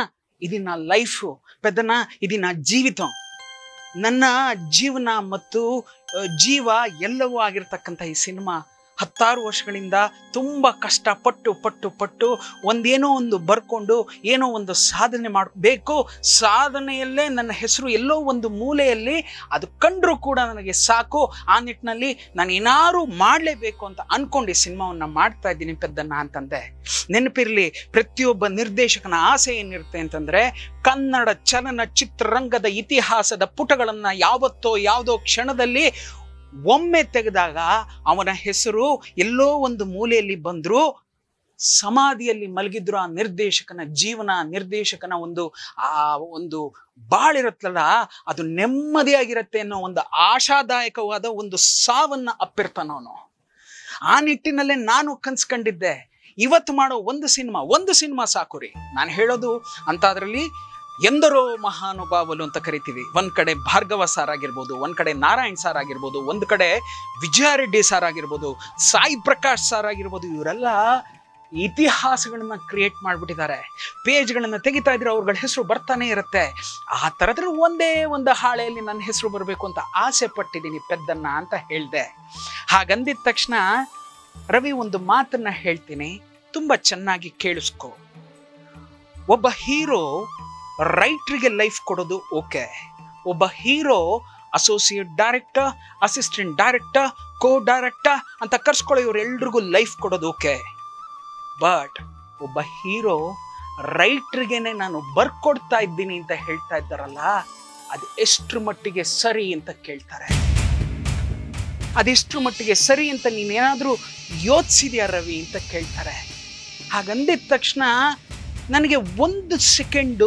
ఇది నా లైఫ్ పెద్దన ఇది నా జీవితం ನನ್ನ ಜೀವನ ಮತ್ತು ಆ, ಜೀವ ಎಲ್ಲವೂ ಆಗಿರ್ತಕ್ಕಂಥ ಈ ಸಿನಿಮಾ ಹತ್ತಾರು ವರ್ಷಗಳಿಂದ ತುಂಬ ಕಷ್ಟಪಟ್ಟು ಪಟ್ಟು ಪಟ್ಟು ಒಂದೇನೋ ಒಂದು ಬರ್ಕೊಂಡು ಏನೋ ಒಂದು ಸಾಧನೆ ಮಾಡಬೇಕು ಸಾಧನೆಯಲ್ಲೇ ನನ್ನ ಹೆಸರು ಎಲ್ಲೋ ಒಂದು ಮೂಲೆಯಲ್ಲಿ ಅದು ಕಂಡ್ರೂ ಕೂಡ ನನಗೆ ಸಾಕು ಆ ನಿಟ್ಟಿನಲ್ಲಿ ನಾನು ಏನಾರು ಮಾಡಲೇಬೇಕು ಅಂತ ಅನ್ಕೊಂಡು ಈ ಸಿನಿಮಾವನ್ನು ಮಾಡ್ತಾ ಇದ್ದೀನಿ ಪೆದ್ದನ್ನ ಅಂತಂದೆ ನೆನಪಿರಲಿ ಪ್ರತಿಯೊಬ್ಬ ನಿರ್ದೇಶಕನ ಆಸೆ ಏನಿರುತ್ತೆ ಅಂತಂದ್ರೆ ಕನ್ನಡ ಚಲನಚಿತ್ರರಂಗದ ಇತಿಹಾಸದ ಪುಟಗಳನ್ನ ಯಾವತ್ತೋ ಯಾವುದೋ ಕ್ಷಣದಲ್ಲಿ ಒಮ್ಮೆ ತೆಗೆದಾಗ ಅವನ ಹೆಸರು ಎಲ್ಲೋ ಒಂದು ಮೂಲೆಯಲ್ಲಿ ಬಂದ್ರು ಸಮಾಧಿಯಲ್ಲಿ ಮಲಗಿದ್ರು ಆ ನಿರ್ದೇಶಕನ ಜೀವನ ನಿರ್ದೇಶಕನ ಒಂದು ಆ ಒಂದು ಬಾಳಿರುತ್ತಲ್ಲ ಅದು ನೆಮ್ಮದಿಯಾಗಿರುತ್ತೆ ಅನ್ನೋ ಒಂದು ಆಶಾದಾಯಕವಾದ ಒಂದು ಸಾವನ್ನ ಅಪ್ಪಿರ್ತಾನವನು ಆ ನಿಟ್ಟಿನಲ್ಲೇ ನಾನು ಕನ್ಸ್ಕೊಂಡಿದ್ದೆ ಇವತ್ತು ಮಾಡೋ ಒಂದು ಸಿನಿಮಾ ಒಂದು ಸಿನಿಮಾ ಸಾಕು ರೀ ನಾನು ಹೇಳೋದು ಅಂತಾದ್ರಲ್ಲಿ ಎಂದರೋ ಮಹಾನುಭಾವಲು ಅಂತ ಕರಿತೀವಿ ಒಂದ್ ಕಡೆ ಭಾರ್ಗವ ಸಾರ್ ಆಗಿರ್ಬೋದು ಒಂದ್ ಕಡೆ ನಾರಾಯಣ್ ಸಾರ್ ಆಗಿರ್ಬೋದು ಒಂದ್ ಕಡೆ ವಿಜಯಾರೆಡ್ಡಿ ಸಾರ್ ಆಗಿರ್ಬೋದು ಸಾಯಿ ಪ್ರಕಾಶ್ ಸಾರ್ ಆಗಿರ್ಬೋದು ಇವರೆಲ್ಲ ಇತಿಹಾಸಗಳನ್ನ ಕ್ರಿಯೇಟ್ ಮಾಡ್ಬಿಟ್ಟಿದ್ದಾರೆ ಪೇಜ್ಗಳನ್ನ ತೆಗಿತಾ ಇದ್ರೆ ಅವ್ರಗಳ ಹೆಸರು ಬರ್ತಾನೆ ಇರುತ್ತೆ ಆ ಥರದ್ರ ಒಂದೇ ಒಂದು ಹಾಳೆಯಲ್ಲಿ ನನ್ನ ಹೆಸರು ಬರಬೇಕು ಅಂತ ಆಸೆ ಪಟ್ಟಿದ್ದೀನಿ ಪೆದ್ದನ್ನ ಅಂತ ಹೇಳ್ದೆ ಹಾಗಂದಿದ ತಕ್ಷಣ ರವಿ ಒಂದು ಮಾತನ್ನ ಹೇಳ್ತೀನಿ ತುಂಬಾ ಚೆನ್ನಾಗಿ ಕೇಳಿಸ್ಕೊ ಒಬ್ಬ ಹೀರೋ ರೈಟ್ರಿಗೆ ಲೈಫ್ ಕೊಡೋದು ಓಕೆ ಒಬ್ಬ hero associate director assistant director co director ಅಂತ ಕರ್ಸ್ಕೊಳ್ಳೋ ಇವರೆಲ್ರಿಗೂ ಲೈಫ್ ಕೊಡೋದು ಓಕೆ ಬಟ್ ಒಬ್ಬ ಹೀರೋ ರೈಟ್ರಿಗೆನೆ ನಾನು ಬರ್ಕೊಡ್ತಾ ಇದ್ದೀನಿ ಅಂತ ಹೇಳ್ತಾ ಇದ್ದಾರಲ್ಲ ಅದು ಎಷ್ಟ್ರ ಮಟ್ಟಿಗೆ ಸರಿ ಅಂತ ಕೇಳ್ತಾರೆ ಅದೆಷ್ಟ್ರ ಮಟ್ಟಿಗೆ ಸರಿ ಅಂತ ನೀನೇನಾದ್ರೂ ಯೋಚಿಸಿದ್ಯಾ ರವಿ ಅಂತ ಕೇಳ್ತಾರೆ ಹಾಗಂದಿದ ತಕ್ಷಣ ನನಗೆ ಒಂದು ಸೆಕೆಂಡು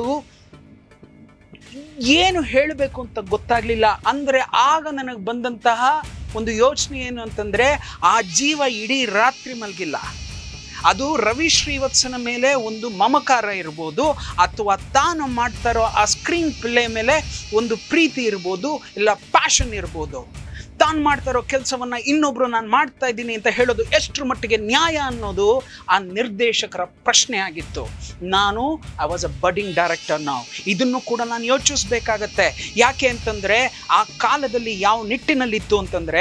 ಏನು ಹೇಳಬೇಕು ಅಂತ ಗೊತ್ತಾಗ್ಲಿಲ್ಲ ಅಂದ್ರೆ ಆಗ ನನಗೆ ಬಂದಂತಹ ಒಂದು ಯೋಚನೆ ಏನು ಅಂತಂದ್ರೆ ಆ ಜೀವ ಇಡೀ ರಾತ್ರಿ ಮಲಗಿಲ್ಲ ಅದು ರವಿ ಶ್ರೀವತ್ಸನ ಮೇಲೆ ಒಂದು ಮಮಕಾರ ಇರ್ಬೋದು ಅಥವಾ ತಾನು ಮಾಡ್ತಾ ಇರೋ ಆ ಸ್ಕ್ರೀನ್ ಪ್ಲೇ ಮೇಲೆ ಒಂದು ಪ್ರೀತಿ ಇರ್ಬೋದು ಇಲ್ಲ ಪ್ಯಾಷನ್ ಇರ್ಬೋದು ತಾನು ಮಾಡ್ತಾ ಇರೋ ಕೆಲಸವನ್ನ ಇನ್ನೊಬ್ರು ನಾನು ಮಾಡ್ತಾ ಇದ್ದೀನಿ ಅಂತ ಹೇಳೋದು ಎಷ್ಟರ ಮಟ್ಟಿಗೆ ನ್ಯಾಯ ಅನ್ನೋದು ಆ ನಿರ್ದೇಶಕರ ಪ್ರಶ್ನೆ ಆಗಿತ್ತು ನಾನು I was a budding director ನಾವು ಇದನ್ನು ಕೂಡ ನಾನು ಯೋಚಿಸ್ಬೇಕಾಗತ್ತೆ ಯಾಕೆ ಅಂತಂದ್ರೆ ಆ ಕಾಲದಲ್ಲಿ ಯಾವ ನಿಟ್ಟಿನಲ್ಲಿತ್ತು ಅಂತಂದ್ರೆ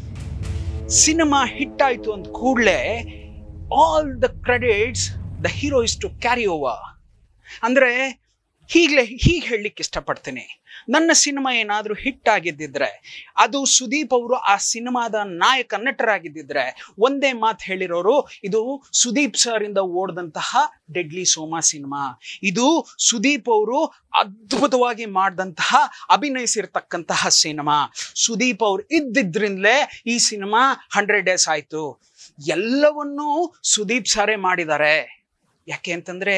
ಸಿನಿಮಾ ಹಿಟ್ ಆಯ್ತು ಅಂದ ಕೂಡಲೇ all the credits the hero is to carry over ಅಂದ್ರೆ ಹೀಗ್ಲೇ ಹೀಗೆ ಹೇಳಲಿಕ್ಕೆ ಇಷ್ಟಪಡ್ತೀನಿ ನನ್ನ ಸಿನಿಮಾ ಏನಾದರೂ ಹಿಟ್ ಆಗಿದ್ದಿದ್ರೆ ಅದು ಸುದೀಪ್ ಅವರು ಆ ಸಿನಿಮಾದ ನಾಯಕ ನಟರಾಗಿದ್ದಿದ್ರೆ ಒಂದೇ ಮಾತು ಹೇಳಿರೋರು ಇದು ಸುದೀಪ್ ಸರ್ ಇಂದ ಓಡ್ದಂತಹ ಡೆಡ್ಲಿ ಸೋಮಾ ಸಿನಿಮಾ ಇದು ಸುದೀಪ್ ಅವರು ಅದ್ಭುತವಾಗಿ ಮಾಡಿದಂತಹ ಅಭಿನಯಿಸಿರ್ತಕ್ಕಂತಹ ಸಿನಿಮಾ ಸುದೀಪ್ ಅವ್ರು ಇದ್ದಿದ್ರಿಂದಲೇ ಈ ಸಿನಿಮಾ ಹಂಡ್ರೆಡ್ ಡೇಸ್ ಆಯ್ತು ಎಲ್ಲವನ್ನೂ ಸುದೀಪ್ ಸಾರೇ ಮಾಡಿದ್ದಾರೆ ಯಾಕೆ ಅಂತಂದ್ರೆ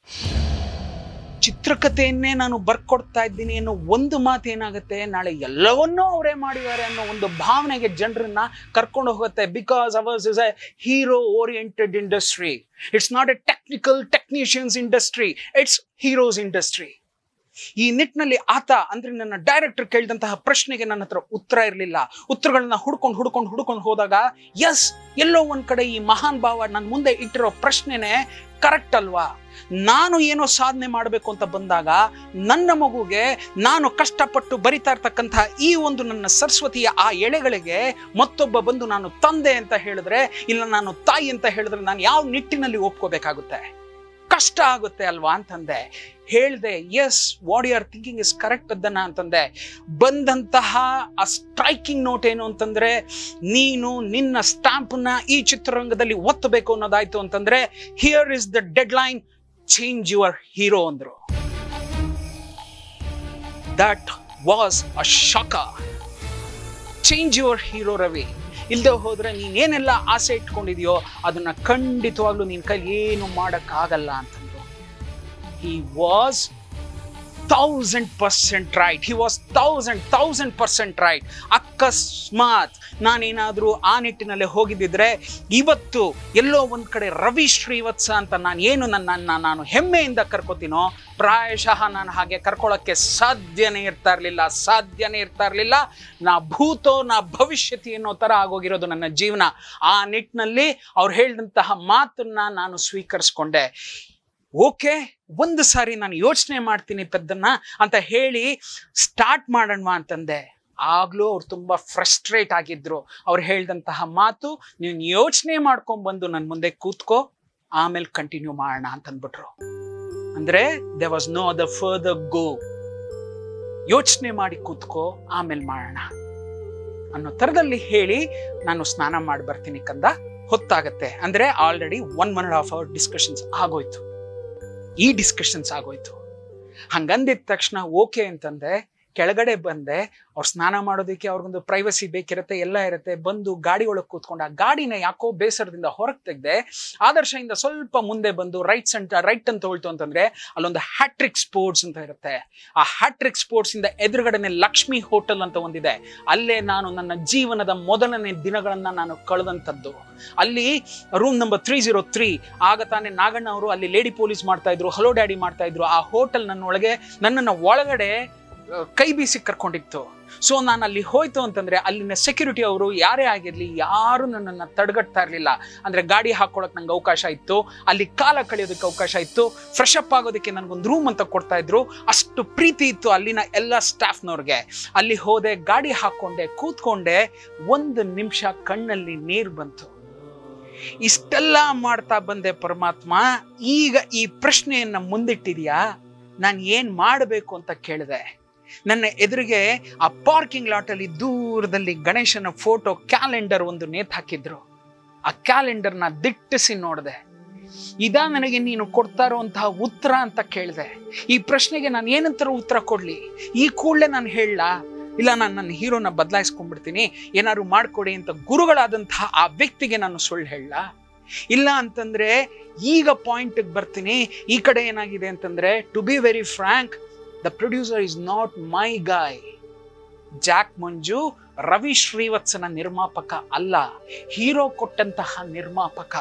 ಚಿತ್ರಕಥೆಯನ್ನೇ ನಾನು ಬರ್ಕೊಡ್ತಾ ಇದ್ದೀನಿ ಅನ್ನೋ ಒಂದು ಮಾತು ಏನಾಗುತ್ತೆ ನಾಳೆ ಎಲ್ಲವನ್ನೂ ಅವರೇ ಮಾಡಿದ್ದಾರೆ ಅನ್ನೋ ಒಂದು ಭಾವನೆಗೆ ಜನರನ್ನ ಕರ್ಕೊಂಡು ಹೋಗುತ್ತೆ because ours is a hero oriented industry it's not a technical technicians industry it's heroes industry ಈ ನಿಟ್ಟಿನಲ್ಲಿ ಆತ ಅಂದ್ರೆ ನನ್ನ ಡೈರೆಕ್ಟರ್ ಕೇಳಿದಂತಹ ಪ್ರಶ್ನೆಗೆ ನನ್ನ ಹತ್ರ ಉತ್ತರ ಇರಲಿಲ್ಲ ಉತ್ತರಗಳನ್ನ ಹುಡ್ಕೊಂಡು ಹುಡ್ಕೊಂಡು ಹುಡ್ಕೊಂಡು ಹೋದಾಗ ಎಸ್ ಎಲ್ಲೋ ಒಂದ್ ಕಡೆ ಈ ಮಹಾನ್ ಭಾವ ನನ್ನ ಮುಂದೆ ಇಟ್ಟಿರೋ ಪ್ರಶ್ನೆನೇ ಕರೆಕ್ಟ್ ಅಲ್ವಾ ನಾನು ಏನೋ ಸಾಧನೆ ಮಾಡಬೇಕು ಅಂತ ಬಂದಾಗ ನನ್ನ ಮಗುಗೆ ನಾನು ಕಷ್ಟಪಟ್ಟು ಬರಿತಾ ಇರ್ತಕ್ಕಂತಹ ಈ ಒಂದು ನನ್ನ ಸರಸ್ವತಿಯ ಆ ಎಳೆಗಳಿಗೆ ಮತ್ತೊಬ್ಬ ಬಂದು ನಾನು ತಂದೆ ಅಂತ ಹೇಳಿದ್ರೆ ಇಲ್ಲ ನಾನು ತಾಯಿ ಅಂತ ಹೇಳಿದ್ರೆ ನಾನು ಯಾವ ನಿಟ್ಟಿನಲ್ಲಿ ಒಪ್ಕೋಬೇಕಾಗುತ್ತೆ ಕಷ್ಟ ಆಗುತ್ತೆ ಅಲ್ವಾ ಅಂತಂದೆ ಹೇಳ್ದೆ yes what you are thinking is correct ಅದನ್ನ ಅಂತಂದೆ ಬಂದಂತಹ ಆ ಸ್ಟ್ರೈಕಿಂಗ್ ನೋಟ್ ಏನು ಅಂತಂದ್ರೆ ನೀನು ನಿನ್ನ ಸ್ಟಾಂಪ್ನ ಈ ಚಿತ್ರರಂಗದಲ್ಲಿ ಒತ್ತಬೇಕು ಅನ್ನೋದಾಯ್ತು ಅಂತಂದ್ರೆ here is the deadline change your hero ಅಂದ್ರು that was a shock change your hero Ravi ಇಲ್ಲದೆ ಹೋದ್ರೆ ನೀನೇನೆಲ್ಲ ಆಸೆ ಇಟ್ಕೊಂಡಿದ್ಯೋ ಅದನ್ನ ಖಂಡಿತವಾಗ್ಲೂ ನಿನ್ ಕೈಲಿ ಏನು ಮಾಡಕ್ಕಾಗಲ್ಲ ಅಂತಂದ್ರು he was thousand percent right he was thousand thousand percent right ಅಕಸ್ಮಾತ್ ನಾನೇನಾದರೂ ಆ ನಿಟ್ಟಿನಲ್ಲೇ ಹೋಗಿದ್ದಿದ್ರೆ ಇವತ್ತು ಎಲ್ಲೋ ಒಂದು ಕಡೆ ರವಿ ಶ್ರೀವತ್ಸ ಅಂತ ನಾನು ಏನು ನನ್ನ ನಾನು ಹೆಮ್ಮೆಯಿಂದ ಕರ್ಕೋತೀನೋ ಪ್ರಾಯಶಃ ನಾನು ಹಾಗೆ ಕರ್ಕೊಳ್ಳೋಕ್ಕೆ ಸಾಧ್ಯನೇ ಇರ್ತಾ ಇರಲಿಲ್ಲ ಸಾಧ್ಯನೇ ಇರ್ತಾ ಇರಲಿಲ್ಲ ನಾ ಭೂತೋ ನಾ ಭವಿಷ್ಯತಿ ಅನ್ನೋ ಥರ ಆಗೋಗಿರೋದು ನನ್ನ ಜೀವನ ಆ ನಿಟ್ಟಿನಲ್ಲಿ ಅವ್ರು ಹೇಳಿದಂತಹ ಮಾತನ್ನ ನಾನು ಸ್ವೀಕರಿಸ್ಕೊಂಡೆ ಓಕೆ ಒಂದು ಸಾರಿ ನಾನು ಯೋಚನೆ ಮಾಡ್ತೀನಿ ಪೆದ್ದನ್ನ ಅಂತ ಹೇಳಿ ಸ್ಟಾರ್ಟ್ ಮಾಡೋಣವಾ ಅಂತಂದೆ ಆಗ್ಲೂ ಅವ್ರು ತುಂಬಾ ಫ್ರಸ್ಟ್ರೇಟ್ ಆಗಿದ್ರು ಅವ್ರು ಹೇಳ್ದಂತಹ ಮಾತು ನೀನು ಯೋಚನೆ ಮಾಡ್ಕೊಂಡ್ ಬಂದು ನನ್ನ ಮುಂದೆ ಕೂತ್ಕೋ ಆಮೇಲೆ ಕಂಟಿನ್ಯೂ ಮಾಡೋಣ ಅಂತ ಅಂದ್ಬಿಟ್ರು ಅಂದ್ರೆ there was no the further go ಯೋಚನೆ ಮಾಡಿ ಕೂತ್ಕೋ ಆಮೇಲೆ ಮಾಡೋಣ ಅನ್ನೋ ತರದಲ್ಲಿ ಹೇಳಿ ನಾನು ಸ್ನಾನ ಮಾಡಿ ಬರ್ತೀನಿ ಕಂದ ಹೊತ್ತಾಗತ್ತೆ ಅಂದ್ರೆ already one one and half hour discussions ಆಗೋಯ್ತು ಈ ಡಿಸ್ಕಷನ್ಸ್ ಆಗೋಯ್ತು ಹಂಗಂದಿದ ತಕ್ಷಣ ಓಕೆ ಅಂತಂದೆ ಕೆಳಗಡೆ ಬಂದೆ ಅವ್ರು ಸ್ನಾನ ಮಾಡೋದಕ್ಕೆ ಅವ್ರಿಗೊಂದು ಪ್ರೈವಸಿ ಬೇಕಿರುತ್ತೆ ಎಲ್ಲ ಇರುತ್ತೆ ಬಂದು ಗಾಡಿ ಒಳಗೆ ಕೂತ್ಕೊಂಡು ಆ ಗಾಡಿನ ಯಾಕೋ ಬೇಸರದಿಂದ ಹೊರಗೆ ತೆಗ್ದೆ ಆದರ್ಶದಿಂದ ಸ್ವಲ್ಪ ಮುಂದೆ ಬಂದು ರೈಟ್ ಸೆಂಟ್ ರೈಟ್ ಅಂತ ಹೋಯ್ತು ಅಂತಂದ್ರೆ ಅಲ್ಲೊಂದು ಹ್ಯಾಟ್ರಿಕ್ ಸ್ಪೋರ್ಟ್ಸ್ ಅಂತ ಇರುತ್ತೆ ಆ ಹ್ಯಾಟ್ರಿಕ್ ಸ್ಪೋರ್ಟ್ಸ್ ಇಂದ ಎದುರುಗಡೆನೆ ಲಕ್ಷ್ಮಿ ಹೋಟೆಲ್ ಅಂತ ಒಂದಿದೆ ಅಲ್ಲೇ ನಾನು ನನ್ನ ಜೀವನದ ಮೊದಲನೇ ದಿನಗಳನ್ನ ನಾನು ಕಳೆದಂಥದ್ದು ಅಲ್ಲಿ room number three zero three ಆಗ ತಾನೇ ನಾಗಣ್ಣ ಅವರು ಅಲ್ಲಿ ಲೇಡಿ ಪೊಲೀಸ್ ಮಾಡ್ತಾ ಇದ್ರು ಹಲೋ ಡ್ಯಾಡಿ ಮಾಡ್ತಾ ಇದ್ರು ಆ ಹೋಟೆಲ್ ನನ್ನ ಒಳಗೆ ನನ್ನನ್ನು ಒಳಗಡೆ ಆ, ಕೈ ಬೀಸಿ ಕರ್ಕೊಂಡಿತ್ತು ಸೊ ನಾನು ಅಲ್ಲಿ ಹೋಯ್ತು ಅಂತಂದ್ರೆ ಅಲ್ಲಿನ ಸೆಕ್ಯೂರಿಟಿ ಅವರು ಯಾರೇ ಆಗಿರ್ಲಿ ಯಾರು ನನ್ನನ್ನು ತಡೆಗಟ್ತಾ ಇರಲಿಲ್ಲ ಅಂದ್ರೆ ಗಾಡಿ ಹಾಕೊಳಕ್ ನಂಗೆ ಅವಕಾಶ ಇತ್ತು ಅಲ್ಲಿ ಕಾಲ ಕಳೆಯೋದಕ್ಕೆ ಅವಕಾಶ ಇತ್ತು ಫ್ರೆಶ್ ಅಪ್ ಆಗೋದಕ್ಕೆ ನನಗೊಂದು ರೂಮ್ ಅಂತ ಕೊಡ್ತಾ ಇದ್ರು ಅಷ್ಟು ಪ್ರೀತಿ ಇತ್ತು ಅಲ್ಲಿನ ಎಲ್ಲ ಸ್ಟಾಫ್ನವ್ರಿಗೆ ಅಲ್ಲಿ ಹೋದೆ ಗಾಡಿ ಹಾಕೊಂಡೆ ಕೂತ್ಕೊಂಡೆ ಒಂದು ನಿಮಿಷ ಕಣ್ಣಲ್ಲಿ ನೀರು ಬಂತು ಇಷ್ಟೆಲ್ಲ ಮಾಡ್ತಾ ಬಂದೆ ಪರಮಾತ್ಮ ಈಗ ಈ ಪ್ರಶ್ನೆಯನ್ನ ಮುಂದಿಟ್ಟಿದ್ಯಾ ನಾನು ಏನ್ ಮಾಡಬೇಕು ಅಂತ ಕೇಳಿದೆ ನನ್ನ ಎದುರಿಗೆ ಆ ಪಾರ್ಕಿಂಗ್ ಲಾಟಲ್ಲಿ ದೂರದಲ್ಲಿ ಗಣೇಶನ ಫೋಟೋ ಕ್ಯಾಲೆಂಡರ್ ಒಂದು ನೇತ್ ಹಾಕಿದ್ರು ಆ ಕ್ಯಾಲೆಂಡರ್ನ ದಿಟ್ಟಿಸಿ ನೋಡಿದೆ ಇದಾ ನನಗೆ ನೀನು ಕೊಡ್ತಾ ಇರುವಂತಹ ಉತ್ತರ ಅಂತ ಕೇಳಿದೆ ಈ ಪ್ರಶ್ನೆಗೆ ನಾನು ಏನಂತರ ಉತ್ತರ ಕೊಡ್ಲಿ ಈ ಕೂಡಲೇ ನಾನು ಹೇಳಲಾ ಇಲ್ಲ ನಾನು ನನ್ನ ಹೀರೋನ ಬದಲಾಯಿಸ್ಕೊಂಡ್ಬಿಡ್ತೀನಿ ಏನಾದ್ರು ಮಾಡ್ಕೊಡಿ ಅಂತ ಗುರುಗಳಾದಂತಹ ಆ ವ್ಯಕ್ತಿಗೆ ನಾನು ಸುಳ್ಳು ಹೇಳಲಾ ಇಲ್ಲ ಅಂತಂದ್ರೆ ಈಗ ಪಾಯಿಂಟ್ಗೆ ಬರ್ತೀನಿ ಈ ಕಡೆ ಏನಾಗಿದೆ ಅಂತಂದ್ರೆ to be very frank the producer is not my guy Jack Manju Ravi ಶ್ರೀವತ್ಸನ ನಿರ್ಮಾಪಕ ಅಲ್ಲ ಹೀರೋ ಕೊಟ್ಟಂತಹ ನಿರ್ಮಾಪಕ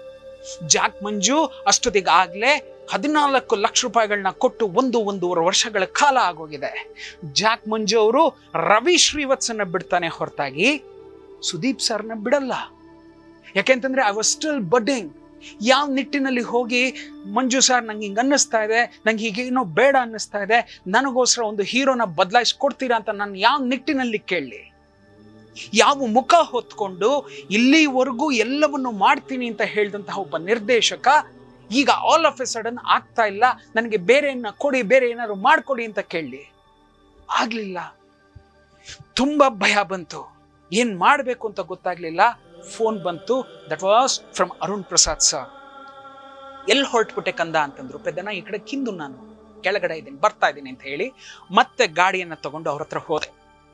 ಜಾಕ್ ಮಂಜು ಅಷ್ಟೊತ್ತಿಗೆ ಆಗ್ಲೇ ಹದಿನಾಲ್ಕು ಲಕ್ಷ ರೂಪಾಯಿಗಳನ್ನ ಕೊಟ್ಟು ಒಂದು ಒಂದೂವರೆ ವರ್ಷಗಳ ಕಾಲ ಆಗೋಗಿದೆ ಜಾಕ್ ಮಂಜು ಅವರು ರವಿ ಶ್ರೀವತ್ಸನ ಬಿಡ್ತಾನೆ ಹೊರತಾಗಿ ಸುದೀಪ್ ಸರ್ನ ಬಿಡಲ್ಲ ಯಾಕೆಂತಂದ್ರೆ ಐ ವಾಸ್ ಸ್ಟಿಲ್ ಬಡ್ಡಿಂಗ್ ಯಾವ ನಿಟ್ಟಿನಲ್ಲಿ ಹೋಗಿ ಮಂಜು ಸರ್ ನಂಗೆ ಹಿಂಗೆ ಅನ್ನಿಸ್ತಾ ಇದೆ ನಂಗೆ ಹೀಗೇನೋ ಬೇಡ ಅನ್ನಿಸ್ತಾ ಇದೆ ನನಗೋಸ್ಕರ ಒಂದು ಹೀರೋನ ಬದಲಾಯಿಸ್ಕೊಡ್ತೀರಾ ಅಂತ ನಾನು ಯಾವ ನಿಟ್ಟಿನಲ್ಲಿ ಕೇಳಲಿ ಯಾವ ಮುಖ ಹೊತ್ಕೊಂಡು ಇಲ್ಲಿವರೆಗೂ ಎಲ್ಲವನ್ನು ಮಾಡ್ತೀನಿ ಅಂತ ಹೇಳಿದಂತಹ ಒಬ್ಬ ನಿರ್ದೇಶಕ ಈಗ ಆಲ್ ಆಫ್ ಎ ಸಡನ್ ಆಗ್ತಾ ಇಲ್ಲ ನನಗೆ ಬೇರೆಯನ್ನ ಕೊಡಿ ಬೇರೆ ಏನಾದ್ರು ಮಾಡ್ಕೊಡಿ ಅಂತ ಕೇಳಲಿ ಆಗ್ಲಿಲ್ಲ ತುಂಬಾ ಭಯ ಬಂತು ಏನ್ ಮಾಡ್ಬೇಕು ಅಂತ ಗೊತ್ತಾಗ್ಲಿಲ್ಲ ಫೋನ್ ಬಂತು that was from Arun Prasad sir ಎಲ್ಲಿ ಹೊರಟ್ಬಿಟ್ಟೆ ಕಂದ ಅಂತಂದ್ರು ಪೆದ್ದನ ಈ ಕಡೆ ಕಿಂದು ನಾನು ಕೆಳಗಡೆ ಇದ್ದೀನಿ ಬರ್ತಾ ಇದ್ದೀನಿ ಅಂತ ಹೇಳಿ ಮತ್ತೆ ಗಾಡಿಯನ್ನ ತಗೊಂಡು ಅವ್ರ ಹತ್ರ ಹೋದೆ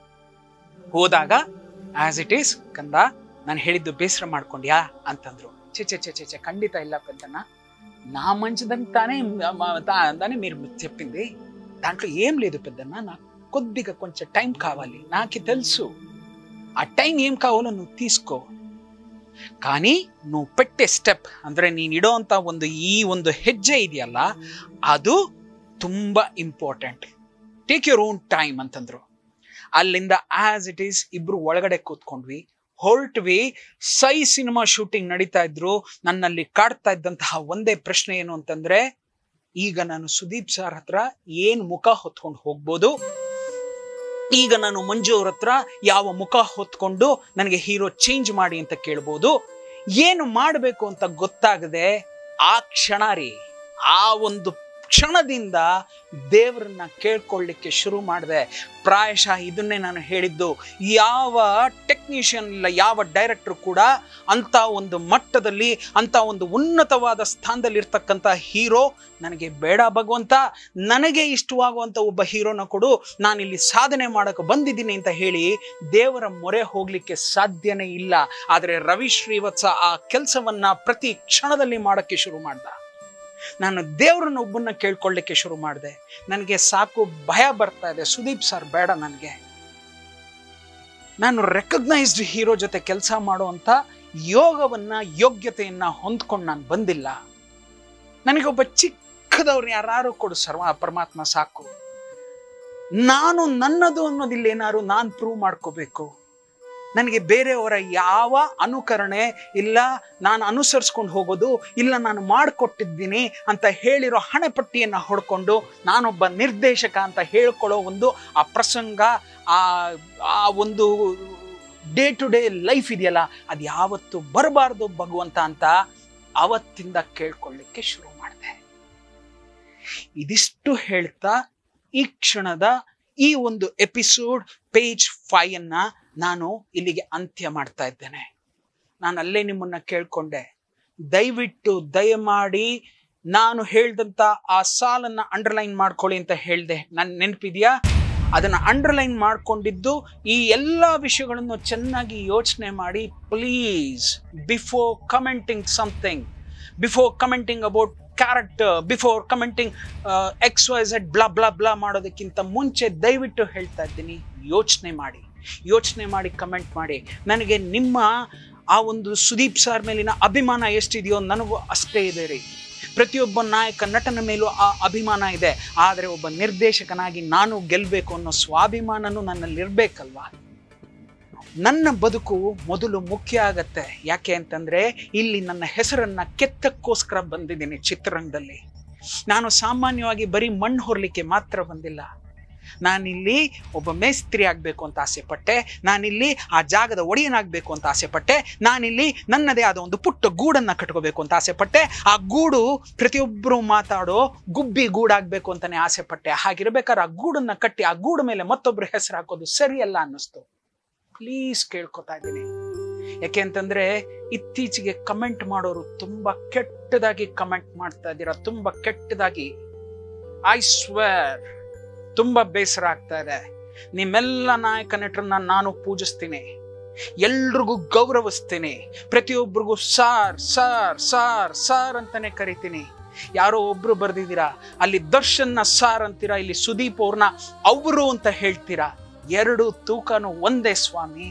ಹೋದಾಗ ಆಸ್ ಇಟ್ ಈಸ್ ಕಂದ ನಾನು ಹೇಳಿದ್ದು ಬೇಸರ ಮಾಡ್ಕೊಂಡ್ಯಾ ಅಂತಂದ್ರು ಚೆ ಚೆ చే చే ఖండిత ಇಲ್ಲ పెద్దన్న నా మంచిదని తానే మ- తా- దాన్ని మీరు చెప్పింది దాంట్లో ఏం లేదు పెద్దన్న నాకు కొద్దిగా కొంచెం టైం కావాలి నాకు తెలుసు ఆ టైం ఏం కావాలో నువ్వు తీసుకో కానీ నువ్వు పెట్టే ಸ್ಟೆಪ್ ಅಂದ್ರೆ ನೀನ್ ಇಡೋ ಅಂತ ಒಂದು ಈ ಒಂದು ಹೆಜ್ಜೆ ಇದೆಯಲ್ಲ ಅದು ತುಂಬಾ important take your own time ಅಂತಂದ್ರು ಅಲ್ಲಿಂದ ಆಸ್ ಇಟ್ ಈಸ್ ಇಬ್ರು ಒಳಗಡೆ ಕೂತ್ಕೊಂಡ್ವಿ ಹೊರಟ್ವಿ ಸೈ ಸಿನಿಮಾ ಶೂಟಿಂಗ್ ನಡೀತಾ ಇದ್ರು ನನ್ನಲ್ಲಿ ಕಾಡ್ತಾ ಇದ್ದಂತಹ ಒಂದೇ ಪ್ರಶ್ನೆ ಏನು ಅಂತಂದ್ರೆ ಈಗ ನಾನು ಸುದೀಪ್ ಸರ್ ಹತ್ರ ಏನ್ ಮುಖ ಹೊತ್ಕೊಂಡು ಹೋಗ್ಬೋದು ಈಗ ನಾನು ಮಂಜು ಅವ್ರ ಹತ್ರ ಯಾವ ಮುಖ ಹೊತ್ಕೊಂಡು ನನಗೆ ಹೀರೋ ಚೇಂಜ್ ಮಾಡಿ ಅಂತ ಕೇಳ್ಬೋದು ಏನು ಮಾಡಬೇಕು ಅಂತ ಗೊತ್ತಾಗದೆ ಆ ಕ್ಷಣ ರೀ ಆ ಒಂದು ಕ್ಷಣದಿಂದ ದೇವರನ್ನ ಕೇಳ್ಕೊಳ್ಳಿಕ್ಕೆ ಶುರು ಮಾಡಿದೆ ಪ್ರಾಯಶಃ ಇದನ್ನೇ ನಾನು ಹೇಳಿದ್ದು ಯಾವ ಟೆಕ್ನಿಷಿಯನ್ ಇಲ್ಲ ಯಾವ ಡೈರೆಕ್ಟರ್ ಕೂಡ ಅಂತ ಒಂದು ಮಟ್ಟದಲ್ಲಿ ಅಂತ ಒಂದು ಉನ್ನತವಾದ ಸ್ಥಾನದಲ್ಲಿ ಇರ್ತಕ್ಕಂಥ ಹೀರೋ ನನಗೆ ಬೇಡ ಭಗವಂತ ನನಗೆ ಇಷ್ಟವಾಗುವಂತ ಒಬ್ಬ ಹೀರೋನ ಕೊಡು ನಾನಿಲ್ಲಿ ಸಾಧನೆ ಮಾಡಕ್ಕೆ ಬಂದಿದ್ದೀನಿ ಅಂತ ಹೇಳಿ ದೇವರ ಮೊರೆ ಹೋಗ್ಲಿಕ್ಕೆ ಸಾಧ್ಯನೇ ಇಲ್ಲ ಆದರೆ ರವಿ ಶ್ರೀವತ್ಸ ಆ ಕೆಲಸವನ್ನ ಪ್ರತಿ ಕ್ಷಣದಲ್ಲಿ ಮಾಡಕ್ಕೆ ಶುರು ಮಾಡ್ದ ನಾನು ದೇವ್ರನ್ನ ಒಬ್ಬನ್ನ ಕೇಳ್ಕೊಳ್ಳಿಕ್ಕೆ ಶುರು ಮಾಡಿದೆ ನನಗೆ ಸಾಕು ಭಯ ಬರ್ತಾ ಇದೆ ಸುದೀಪ್ ಸರ್ ಬೇಡ ನನಗೆ ನಾನು ರೆಕಗ್ನೈಸ್ಡ್ ಹೀರೋ ಜೊತೆ ಕೆಲಸ ಮಾಡುವಂತ ಯೋಗವನ್ನ ಯೋಗ್ಯತೆಯನ್ನ ಹೊಂದ್ಕೊಂಡು ನಾನು ಬಂದಿಲ್ಲ ನನಗೆ ಒಬ್ಬ ಚಿಕ್ಕದವ್ರು ಯಾರು ಕೊಡು ಸರ್ವ ಪರಮಾತ್ಮ ಸಾಕು ನಾನು ನನ್ನದು ಅನ್ನೋದಿಲ್ಲ ಏನಾರು ನಾನು ಪ್ರೂವ್ ಮಾಡ್ಕೋಬೇಕು ನನಗೆ ಬೇರೆಯವರ ಯಾವ ಅನುಕರಣೆ ಇಲ್ಲ ನಾನು ಅನುಸರಿಸ್ಕೊಂಡು ಹೋಗೋದು ಇಲ್ಲ ನಾನು ಮಾಡಿಕೊಟ್ಟಿದ್ದೀನಿ ಅಂತ ಹೇಳಿರೋ ಹಣೆಪಟ್ಟಿಯನ್ನು ಹೊಡ್ಕೊಂಡು ನಾನೊಬ್ಬ ನಿರ್ದೇಶಕ ಅಂತ ಹೇಳ್ಕೊಳ್ಳೋ ಒಂದು ಆ ಪ್ರಸಂಗ ಆ ಆ ಒಂದು ಡೇ ಟು ಡೇ ಲೈಫ್ ಇದೆಯಲ್ಲ ಅದು ಯಾವತ್ತು ಬರಬಾರ್ದು ಭಗವಂತ ಅಂತ ಅವತ್ತಿಂದ ಕೇಳ್ಕೊಳ್ಳಿಕ್ಕೆ ಶುರು ಮಾಡಿದೆ ಇದಿಷ್ಟು ಹೇಳ್ತಾ ಈ ಕ್ಷಣದ ಈ ಒಂದು ಎಪಿಸೋಡ್ ಪೇಜ್ ಫೈವ್ ಅನ್ನ ನಾನು ಇಲ್ಲಿಗೆ ಅಂತ್ಯ ಮಾಡ್ತಾ ಇದ್ದೇನೆ ನಾನು ಅಲ್ಲೇ ನಿಮ್ಮನ್ನ ಕೇಳ್ಕೊಂಡೆ ದಯವಿಟ್ಟು ದಯಮಾಡಿ ನಾನು ಹೇಳ್ದಂತ ಆ ಸಾಲನ್ನ ಅಂಡರ್ಲೈನ್ ಮಾಡ್ಕೊಳ್ಳಿ ಅಂತ ಹೇಳ್ದೆ ನನ್ ನೆನಪಿದ್ಯಾ ಅದನ್ನ ಅಂಡರ್ಲೈನ್ ಮಾಡ್ಕೊಂಡಿದ್ದು ಈ ಎಲ್ಲ ವಿಷಯಗಳನ್ನು ಚೆನ್ನಾಗಿ ಯೋಚನೆ ಮಾಡಿ please before commenting something before commenting about character before commenting X Y Z blah blah blah ಮಾಡೋದಕ್ಕಿಂತ ಮುಂಚೆ ದಯವಿಟ್ಟು ಹೇಳ್ತಾ ಇದ್ದೀನಿ ಯೋಚನೆ ಮಾಡಿ ಯೋಚನೆ ಮಾಡಿ ಕಮೆಂಟ್ ಮಾಡಿ ನನಗೆ ನಿಮ್ಮ ಆ ಒಂದು ಸುದೀಪ್ ಸರ್ ಮೇಲಿನ ಅಭಿಮಾನ ಎಷ್ಟಿದೆಯೋ ನನಗೂ ಅಷ್ಟೇ ಇದೆ ರೀ ಪ್ರತಿಯೊಬ್ಬ ನಾಯಕ ನಟನ ಮೇಲೂ ಆ ಅಭಿಮಾನ ಇದೆ ಆದರೆ ಒಬ್ಬ ನಿರ್ದೇಶಕನಾಗಿ ನಾನು ಗೆಲ್ಲಬೇಕು ಅನ್ನೋ ಸ್ವಾಭಿಮಾನನೂ ನನ್ನಲ್ಲಿರ್ಬೇಕಲ್ವಾ ನನ್ನ ಬದುಕು ಮೊದಲು ಮುಖ್ಯ ಆಗತ್ತೆ ಯಾಕೆ ಅಂತಂದ್ರೆ ಇಲ್ಲಿ ನನ್ನ ಹೆಸರನ್ನ ಕೆತ್ತಕ್ಕೋಸ್ಕರ ಬಂದಿದ್ದೀನಿ ಚಿತ್ರರಂಗದಲ್ಲಿ ನಾನು ಸಾಮಾನ್ಯವಾಗಿ ಬರೀ ಮಣ್ಣು ಹೊರಲಿಕ್ಕೆ ಮಾತ್ರ ಬಂದಿಲ್ಲ ನಾನಿಲ್ಲಿ ಒಬ್ಬ ಮೇಸ್ತ್ರಿ ಆಗಬೇಕು ಅಂತ ಆಸೆ ಪಟ್ಟೆ ನಾನಿಲ್ಲಿ ಆ ಜಾಗದ ಒಡೆಯನಾಗಬೇಕು ಅಂತ ಆಸೆ ಪಟ್ಟೆ ನಾನಿಲ್ಲಿ ನನ್ನದೇ ಆದ ಒಂದು ಪುಟ್ಟ ಗೂಡನ್ನ ಕಟ್ಕೋಬೇಕು ಅಂತ ಆಸೆ ಪಟ್ಟೆ ಆ ಗೂಡು ಪ್ರತಿಯೊಬ್ಬರು ಮಾತಾಡೋ ಗುಬ್ಬಿ ಗೂಡಾಗಬೇಕು ಅಂತಾನೆ ಆಸೆ ಪಟ್ಟೆ ಹಾಗಿರ್ಬೇಕಾದ್ರೆ ಆ ಗೂಡನ್ನ ಕಟ್ಟಿ ಆ ಗೂಡು ಮೇಲೆ ಮತ್ತೊಬ್ಬರ ಹೆಸರು ಹಾಕೋದು ಸರಿಯಲ್ಲ ಅನ್ನಿಸ್ತು ಪ್ಲೀಸ್ ಕೇಳ್ಕೊತಾ ಇದ್ದೀನಿ ಯಾಕೆ ಅಂತಂದ್ರೆ ಇತ್ತೀಚೆಗೆ ಕಮೆಂಟ್ ಮಾಡೋರು ತುಂಬಾ ಕೆಟ್ಟದಾಗಿ ಕಮೆಂಟ್ ಮಾಡ್ತಾ ಇದ್ದೀರಾ ತುಂಬಾ ಕೆಟ್ಟದಾಗಿ ಐ ಸ್ವೇರ್ ತುಂಬಾ ಬೇಸರ ಆಗ್ತಾ ಇದೆ ನಿಮ್ಮೆಲ್ಲ ನಾಯಕ ನಟರನ್ನ ನಾನು ಪೂಜಿಸ್ತೀನಿ ಎಲ್ರಿಗೂ ಗೌರವಿಸ್ತೀನಿ ಪ್ರತಿಯೊಬ್ಬರಿಗೂ ಸಾರ್ ಸಾರ್ ಸಾರ್ ಸಾರ್ ಅಂತಾನೆ ಕರಿತೀನಿ ಯಾರೋ ಒಬ್ರು ಬರ್ದಿದ್ದೀರಾ ಅಲ್ಲಿ ದರ್ಶನ್ನ ಸಾರ್ ಅಂತೀರಾ ಇಲ್ಲಿ ಸುದೀಪ್ ಅವ್ರನ್ನ ಅವರು ಅಂತ ಹೇಳ್ತೀರಾ ಎರಡು ತೂಕನು ಒಂದೇ ಸ್ವಾಮಿ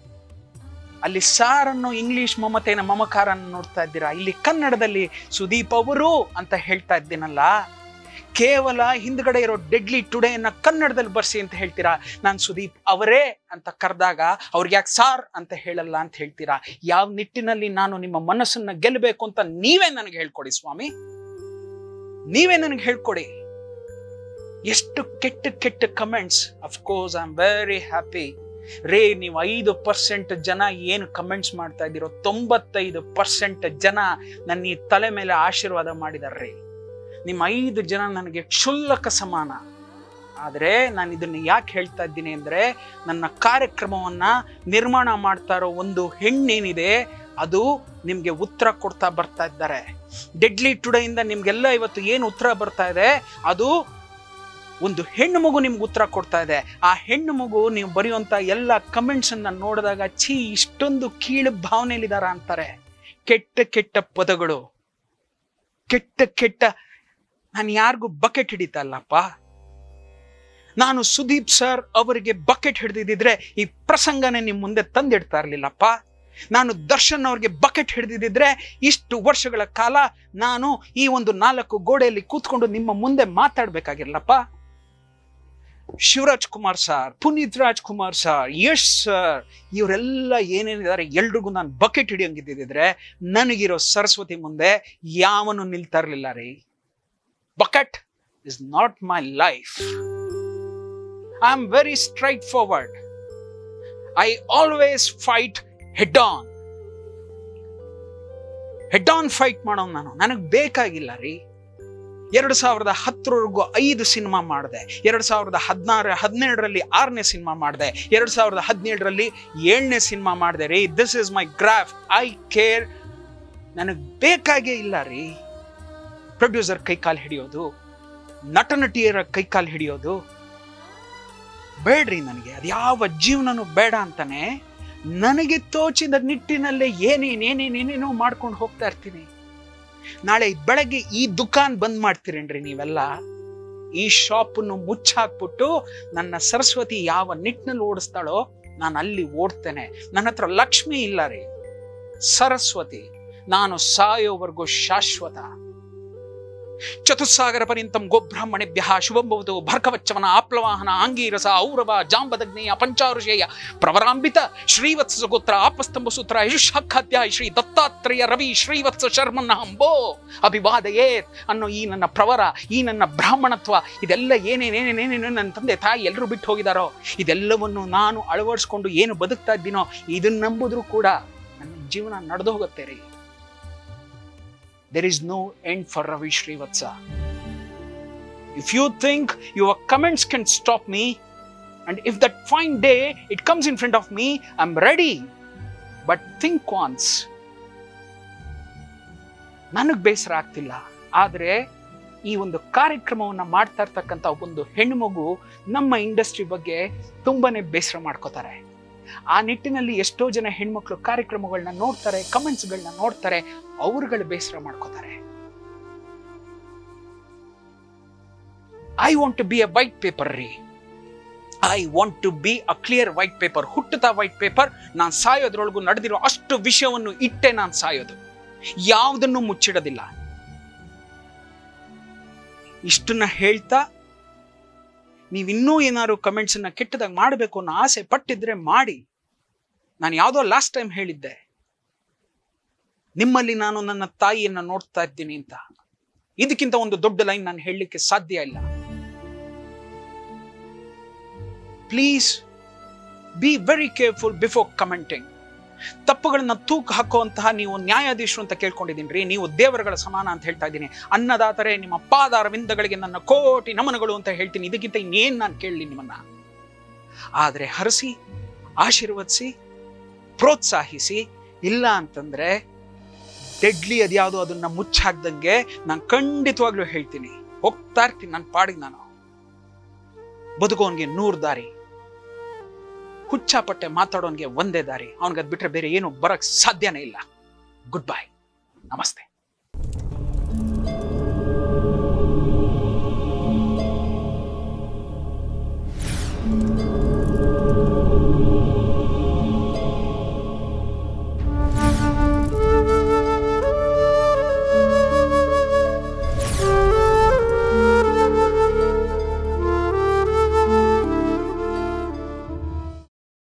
ಅಲ್ಲಿ ಸಾರ್ ಅನ್ನೋ ಇಂಗ್ಲಿಷ್ ಮಮತೆನ ಮಮಕಾರನ ನೋಡ್ತಾ ಇದ್ದೀರಾ ಇಲ್ಲಿ ಕನ್ನಡದಲ್ಲಿ ಸುದೀಪ್ ಅವರು ಅಂತ ಹೇಳ್ತಾ ಇದ್ದೀನಲ್ಲ ಕೇವಲ ಹಿಂದ್ಗಡೆ ಇರೋ ಡೆಡ್ಲಿ ಟುಡೇನ ಕನ್ನಡದಲ್ಲಿ ಬರ್ಸಿ ಅಂತ ಹೇಳ್ತೀರಾ ನಾನು ಸುದೀಪ್ ಅವರೇ ಅಂತ ಕರೆದಾಗ ಅವ್ರಿಗೆ ಯಾಕೆ ಸಾರ್ ಅಂತ ಹೇಳಲ್ಲ ಅಂತ ಹೇಳ್ತೀರಾ ಯಾವ ನಿಟ್ಟಿನಲ್ಲಿ ನಾನು ನಿಮ್ಮ ಮನಸ್ಸನ್ನ ಗೆಲ್ಲಬೇಕು ಅಂತ ನೀವೇ ನನಗೆ ಹೇಳ್ಕೊಡಿ ಸ್ವಾಮಿ ನೀವೇ ನನಗೆ ಹೇಳ್ಕೊಡಿ ಎಷ್ಟು ಕೆಟ್ಟ ಕೆಟ್ಟ comments of course I am very happy ರೇ ನೀವು ಐದು ಪರ್ಸೆಂಟ್ ಜನ ಏನು ಕಮೆಂಟ್ಸ್ ಮಾಡ್ತಾ ಇದ್ದೀರೋ ತೊಂಬತ್ತೈದು ಪರ್ಸೆಂಟ್ ಜನ ನನ್ನ ಈ ತಲೆ ಮೇಲೆ ಆಶೀರ್ವಾದ ಮಾಡಿದಾರ್ರಿ ನಿಮ್ಮ ಐದು ಜನ ನನಗೆ ಕ್ಷುಲ್ಲಕ ಸಮಾನ ಆದರೆ ನಾನು ಇದನ್ನು ಯಾಕೆ ಹೇಳ್ತಾ ಇದ್ದೀನಿ ಅಂದರೆ ನನ್ನ ಕಾರ್ಯಕ್ರಮವನ್ನು ನಿರ್ಮಾಣ ಮಾಡ್ತಾ ಇರೋ ಒಂದು ಹೆಣ್ಣೇನಿದೆ ಅದು ನಿಮಗೆ ಉತ್ತರ ಕೊಡ್ತಾ ಬರ್ತಾ ಇದ್ದಾರೆ ಡೆಡ್ಲಿ ಟುಡೆಯಿಂದ ನಿಮ್ಗೆಲ್ಲ ಇವತ್ತು ಏನು ಉತ್ತರ ಬರ್ತಾ ಇದೆ ಅದು ಒಂದು ಹೆಣ್ಣು ಮಗು ನಿಮ್ಗೆ ಉತ್ತರ ಕೊಡ್ತಾ ಇದೆ ಆ ಹೆಣ್ಣು ಮಗು ನೀವು ಬರೆಯುವಂತ ಎಲ್ಲ ಕಮೆಂಟ್ಸ್ ಅನ್ನ ನೋಡಿದಾಗ ಛೀ ಇಷ್ಟೊಂದು ಕೀಳು ಭಾವನೆಯಲ್ಲಿದಾರ ಅಂತಾರೆ ಕೆಟ್ಟ ಕೆಟ್ಟ ಪದಗಳು ಕೆಟ್ಟ ಕೆಟ್ಟ ನಾನು ಯಾರಿಗೂ ಬಕೆಟ್ ಹಿಡಿತಲ್ಲಪ್ಪ ನಾನು ಸುದೀಪ್ ಸರ್ ಅವರಿಗೆ ಬಕೆಟ್ ಹಿಡಿದಿದ್ರೆ ಈ ಪ್ರಸಂಗನೇ ನಿಮ್ಮ ಮುಂದೆ ತಂದಿಡ್ತಾ ಇರ್ಲಿಲ್ಲಪ್ಪ ನಾನು ದರ್ಶನ್ ಅವ್ರಿಗೆ ಬಕೆಟ್ ಹಿಡಿದಿದ್ರೆ ಇಷ್ಟು ವರ್ಷಗಳ ಕಾಲ ನಾನು ಈ ಒಂದು ನಾಲ್ಕು ಗೋಡೆಯಲ್ಲಿ ಕೂತ್ಕೊಂಡು ನಿಮ್ಮ ಮುಂದೆ ಮಾತಾಡ್ಬೇಕಾಗಿರ್ಲಪ್ಪ Shivaraj Kumar sir Puneeth Raj Kumar sir Yash sir ಇವರೆಲ್ಲ ಏನೇನಿದ್ದಾರೆ ಎಲ್ರಿಗೂ ನಾನು ಬಕೆಟ್ ಹಿಡಿಯಂಗಿದ್ದಿದ್ರೆ ನನಗಿರೋ ಸರಸ್ವತಿ ಮುಂದೆ ಯಾವನು ನಿಲ್ತಾ ಇರ್ಲಿಲ್ಲ ರೀ bucket is not my life I am very straightforward I always fight head on head on fight ಮಾಡೋ ನಾನು ನನಗೆ ಬೇಕಾಗಿಲ್ಲ ರೀ ಎರಡು ಸಾವಿರದ ಹತ್ತರವರೆಗೂ ಐದು ಸಿನಿಮಾ ಮಾಡಿದೆ ಎರಡು ಸಾವಿರದ ಹದಿನಾರ ಹದಿನೇಳರಲ್ಲಿ ಆರನೇ ಸಿನಿಮಾ ಮಾಡಿದೆ ಎರಡು ಸಾವಿರದ ಹದಿನೇಳರಲ್ಲಿ ಏಳನೇ ಸಿನಿಮಾ ಮಾಡಿದೆ ರೀ this is my graph I care ನನಗೆ ಬೇಕಾಗೇ ಇಲ್ಲ ರೀ ಪ್ರೊಡ್ಯೂಸರ್ ಕೈಕಾಲು ಹಿಡಿಯೋದು ನಟ ನಟಿಯರ ಕೈಕಾಲು ಹಿಡಿಯೋದು ಬೇಡ್ರಿ ನನಗೆ ಅದು ಯಾವ ಜೀವನನೂ ಬೇಡ ಅಂತಾನೆ ನನಗೆ ತೋಚಿದ ನಿಟ್ಟಿನಲ್ಲೇ ಏನೇನೇನೇನೇನೇನೋ ಮಾಡ್ಕೊಂಡು ಹೋಗ್ತಾ ಇರ್ತೀನಿ ನಾಳೆ ಬೆಳಗ್ಗೆ ಈ ದುಕಾನ್ ಬಂದ್ ಮಾಡ್ತೀರೇನ್ರಿ ನೀವೆಲ್ಲ ಈ ಶಾಪನ್ನು ಮುಚ್ಚಾಕ್ಬಿಟ್ಟು ನನ್ನ ಸರಸ್ವತಿ ಯಾವ ನಿಟ್ಟಿನಲ್ಲಿ ಓಡಿಸ್ತಾಳೋ ನಾನು ಅಲ್ಲಿ ಓಡ್ತೇನೆ ನನ್ನ ಹತ್ರ ಲಕ್ಷ್ಮಿ ಇಲ್ಲ ರೀ ಸರಸ್ವತಿ ನಾನು ಸಾಯೋವರೆಗೂ ಶಾಶ್ವತ ಚತುಸ್ಸಾಗರ ಪರ್ಯಂತಂ ಗೋಬ್ರಾಹ್ಮಣೇಭ್ಯ ಶುಭಂಭವತು ಭರ್ಗವಚ್ಚವನ ಆಪ್ಲವಾಹನ ಆಂಗೀರಸ ಔರವ ಜಾಂಬದಗ್ನೇಯ ಪಂಚಾರುಷೇಯ ಪ್ರವರಾಂಬಿತ ಶ್ರೀವತ್ಸ ಗೋತ್ರ ಆಪಸ್ತಂಭ ಸೂತ್ರ ಯಶುಷಾಖಾಧ್ಯಾಯ ಶ್ರೀ ದತ್ತಾತ್ರೇಯ ರವಿ ಶ್ರೀವತ್ಸ ಶರ್ಮನ್ನ ಅಂಬೋ ಅಭಿವಾದಯೇ ಅನ್ನೋ ಈ ನನ್ನ ಪ್ರವರ ಈ ನನ್ನ ಬ್ರಾಹ್ಮಣತ್ವ ಇದೆಲ್ಲ ಏನೇನೇನೇನೇನೇನು ನನ್ನ ತಂದೆ ತಾಯಿ ಎಲ್ಲರೂ ಬಿಟ್ಟು ಹೋಗಿದಾರೋ ಇದೆಲ್ಲವನ್ನು ನಾನು ಅಳವಡಿಸ್ಕೊಂಡು ಏನು ಬದುಕ್ತಾ ಇದ್ದೀನೋ ಇದನ್ನ ನಂಬುದ್ರು ಕೂಡ ನನ್ನ ಜೀವನ ನಡೆದು ಹೋಗುತ್ತೆ ರೀ there is no end for Ravi Srivatsa. If you think your comments can stop me, and if that fine day it comes in front of me, I'm ready. But think once. ನನಗೆ ಬೇಸರ ಆಗ್ತಿಲ್ಲ ಆದರೆ ಈ ಒಂದು ಕಾರ್ಯಕ್ರಮವನ್ನು ಮಾಡ್ತಾ ಇರ್ತಕ್ಕಂಥ ಒಂದು ಹೆಣ್ಣುಮಗು ನಮ್ಮ ಇಂಡಸ್ಟ್ರಿ ಬಗ್ಗೆ ತುಂಬಾನೇ ಬೇಸರ ಮಾಡ್ಕೋತಾರೆ ಆ ನಿಟ್ಟಿನಲ್ಲಿ ಎಷ್ಟೋ ಜನ ಹೆಣ್ಮಕ್ಳು ಕಾರ್ಯಕ್ರಮಗಳನ್ನ ನೋಡ್ತಾರೆ ಕಮೆಂಟ್ಸ್ಗಳನ್ನ ನೋಡ್ತಾರೆ ಅವ್ರುಗಳು ಬೇಸರ ಮಾಡ್ಕೋತಾರೆ I want to be a white paper ರೀ I want to be a clear white paper ಹುಟ್ಟುತ್ತಾ ವೈಟ್ ಪೇಪರ್ ನಾನು ಸಾಯೋದ್ರೊಳಗೂ ನಡೆದಿರೋ ಅಷ್ಟು ವಿಷಯವನ್ನು ಇಟ್ಟೆ ನಾನು ಸಾಯೋದು ಯಾವುದನ್ನು ಮುಚ್ಚಿಡೋದಿಲ್ಲ ಇಷ್ಟನ್ನ ಹೇಳ್ತಾ ನೀವಿನ್ನೂ ಏನಾದ್ರು ಕಮೆಂಟ್ಸ್ ಅನ್ನ ಕೆಟ್ಟದಾಗ ಮಾಡಬೇಕು ಅನ್ನೋ ಆಸೆ ಪಟ್ಟಿದ್ರೆ ಮಾಡಿ ನಾನು ಯಾವುದೋ ಲಾಸ್ಟ್ ಟೈಮ್ ಹೇಳಿದ್ದೆ ನಿಮ್ಮಲ್ಲಿ ನಾನು ನನ್ನ ತಾಯಿಯನ್ನ ನೋಡ್ತಾ ಇದ್ದೀನಿ ಅಂತ ಇದಕ್ಕಿಂತ ಒಂದು ದೊಡ್ಡ ಲೈನ್ ನಾನು ಹೇಳಲಿಕ್ಕೆ ಸಾಧ್ಯ ಇಲ್ಲ please be very careful before commenting ತಪ್ಪುಗಳನ್ನ ತೂಕ ಹಾಕುವಂತಹ ನೀವು ನ್ಯಾಯಾಧೀಶರು ಅಂತ ಕೇಳ್ಕೊಂಡಿದ್ದೀನಿ ರೀ ನೀವು ದೇವರುಗಳ ಸಮಾನ ಅಂತ ಹೇಳ್ತಾ ಇದ್ದೀನಿ ಅನ್ನದಾತರೆ ನಿಮ್ಮ ಪಾದಾರ ವಿಂದಗಳಿಗೆ ನನ್ನ ಕೋಟಿ ನಮನಗಳು ಅಂತ ಹೇಳ್ತೀನಿ ಇದಕ್ಕಿಂತ ಇನ್ನೇನ್ ನಾನು ಕೇಳಲಿ ನಿಮ್ಮನ್ನ ಆದ್ರೆ ಹರಸಿ ಆಶೀರ್ವದಿಸಿ ಪ್ರೋತ್ಸಾಹಿಸಿ ಇಲ್ಲ ಅಂತಂದ್ರೆ ಡೆಡ್ಲಿ ಅದ್ಯಾವುದೋ ಅದನ್ನ ಮುಚ್ಚಾಕ್ದಂಗೆ ನಾನು ಖಂಡಿತವಾಗ್ಲೂ ಹೇಳ್ತೀನಿ ಹೋಗ್ತಾ ಇರ್ತೀನಿ ನನ್ನ ಪಾಡಿಗೆ ನಾನು ಬದುಕೋನ್ಗೆ ನೂರು ದಾರಿ ಹುಚ್ಚಾಪಟ್ಟೆ ಮಾತಾಡೋನ್ಗೆ ಒಂದೇ ದಾರಿ ಅವನಿಗೆ ಬಿಟ್ರೆ ಬೇರೆ ಏನು ಬರಕ್ ಸಾಧ್ಯನೇ ಇಲ್ಲ ಗುಡ್ ಬೈ ನಮಸ್ತೆ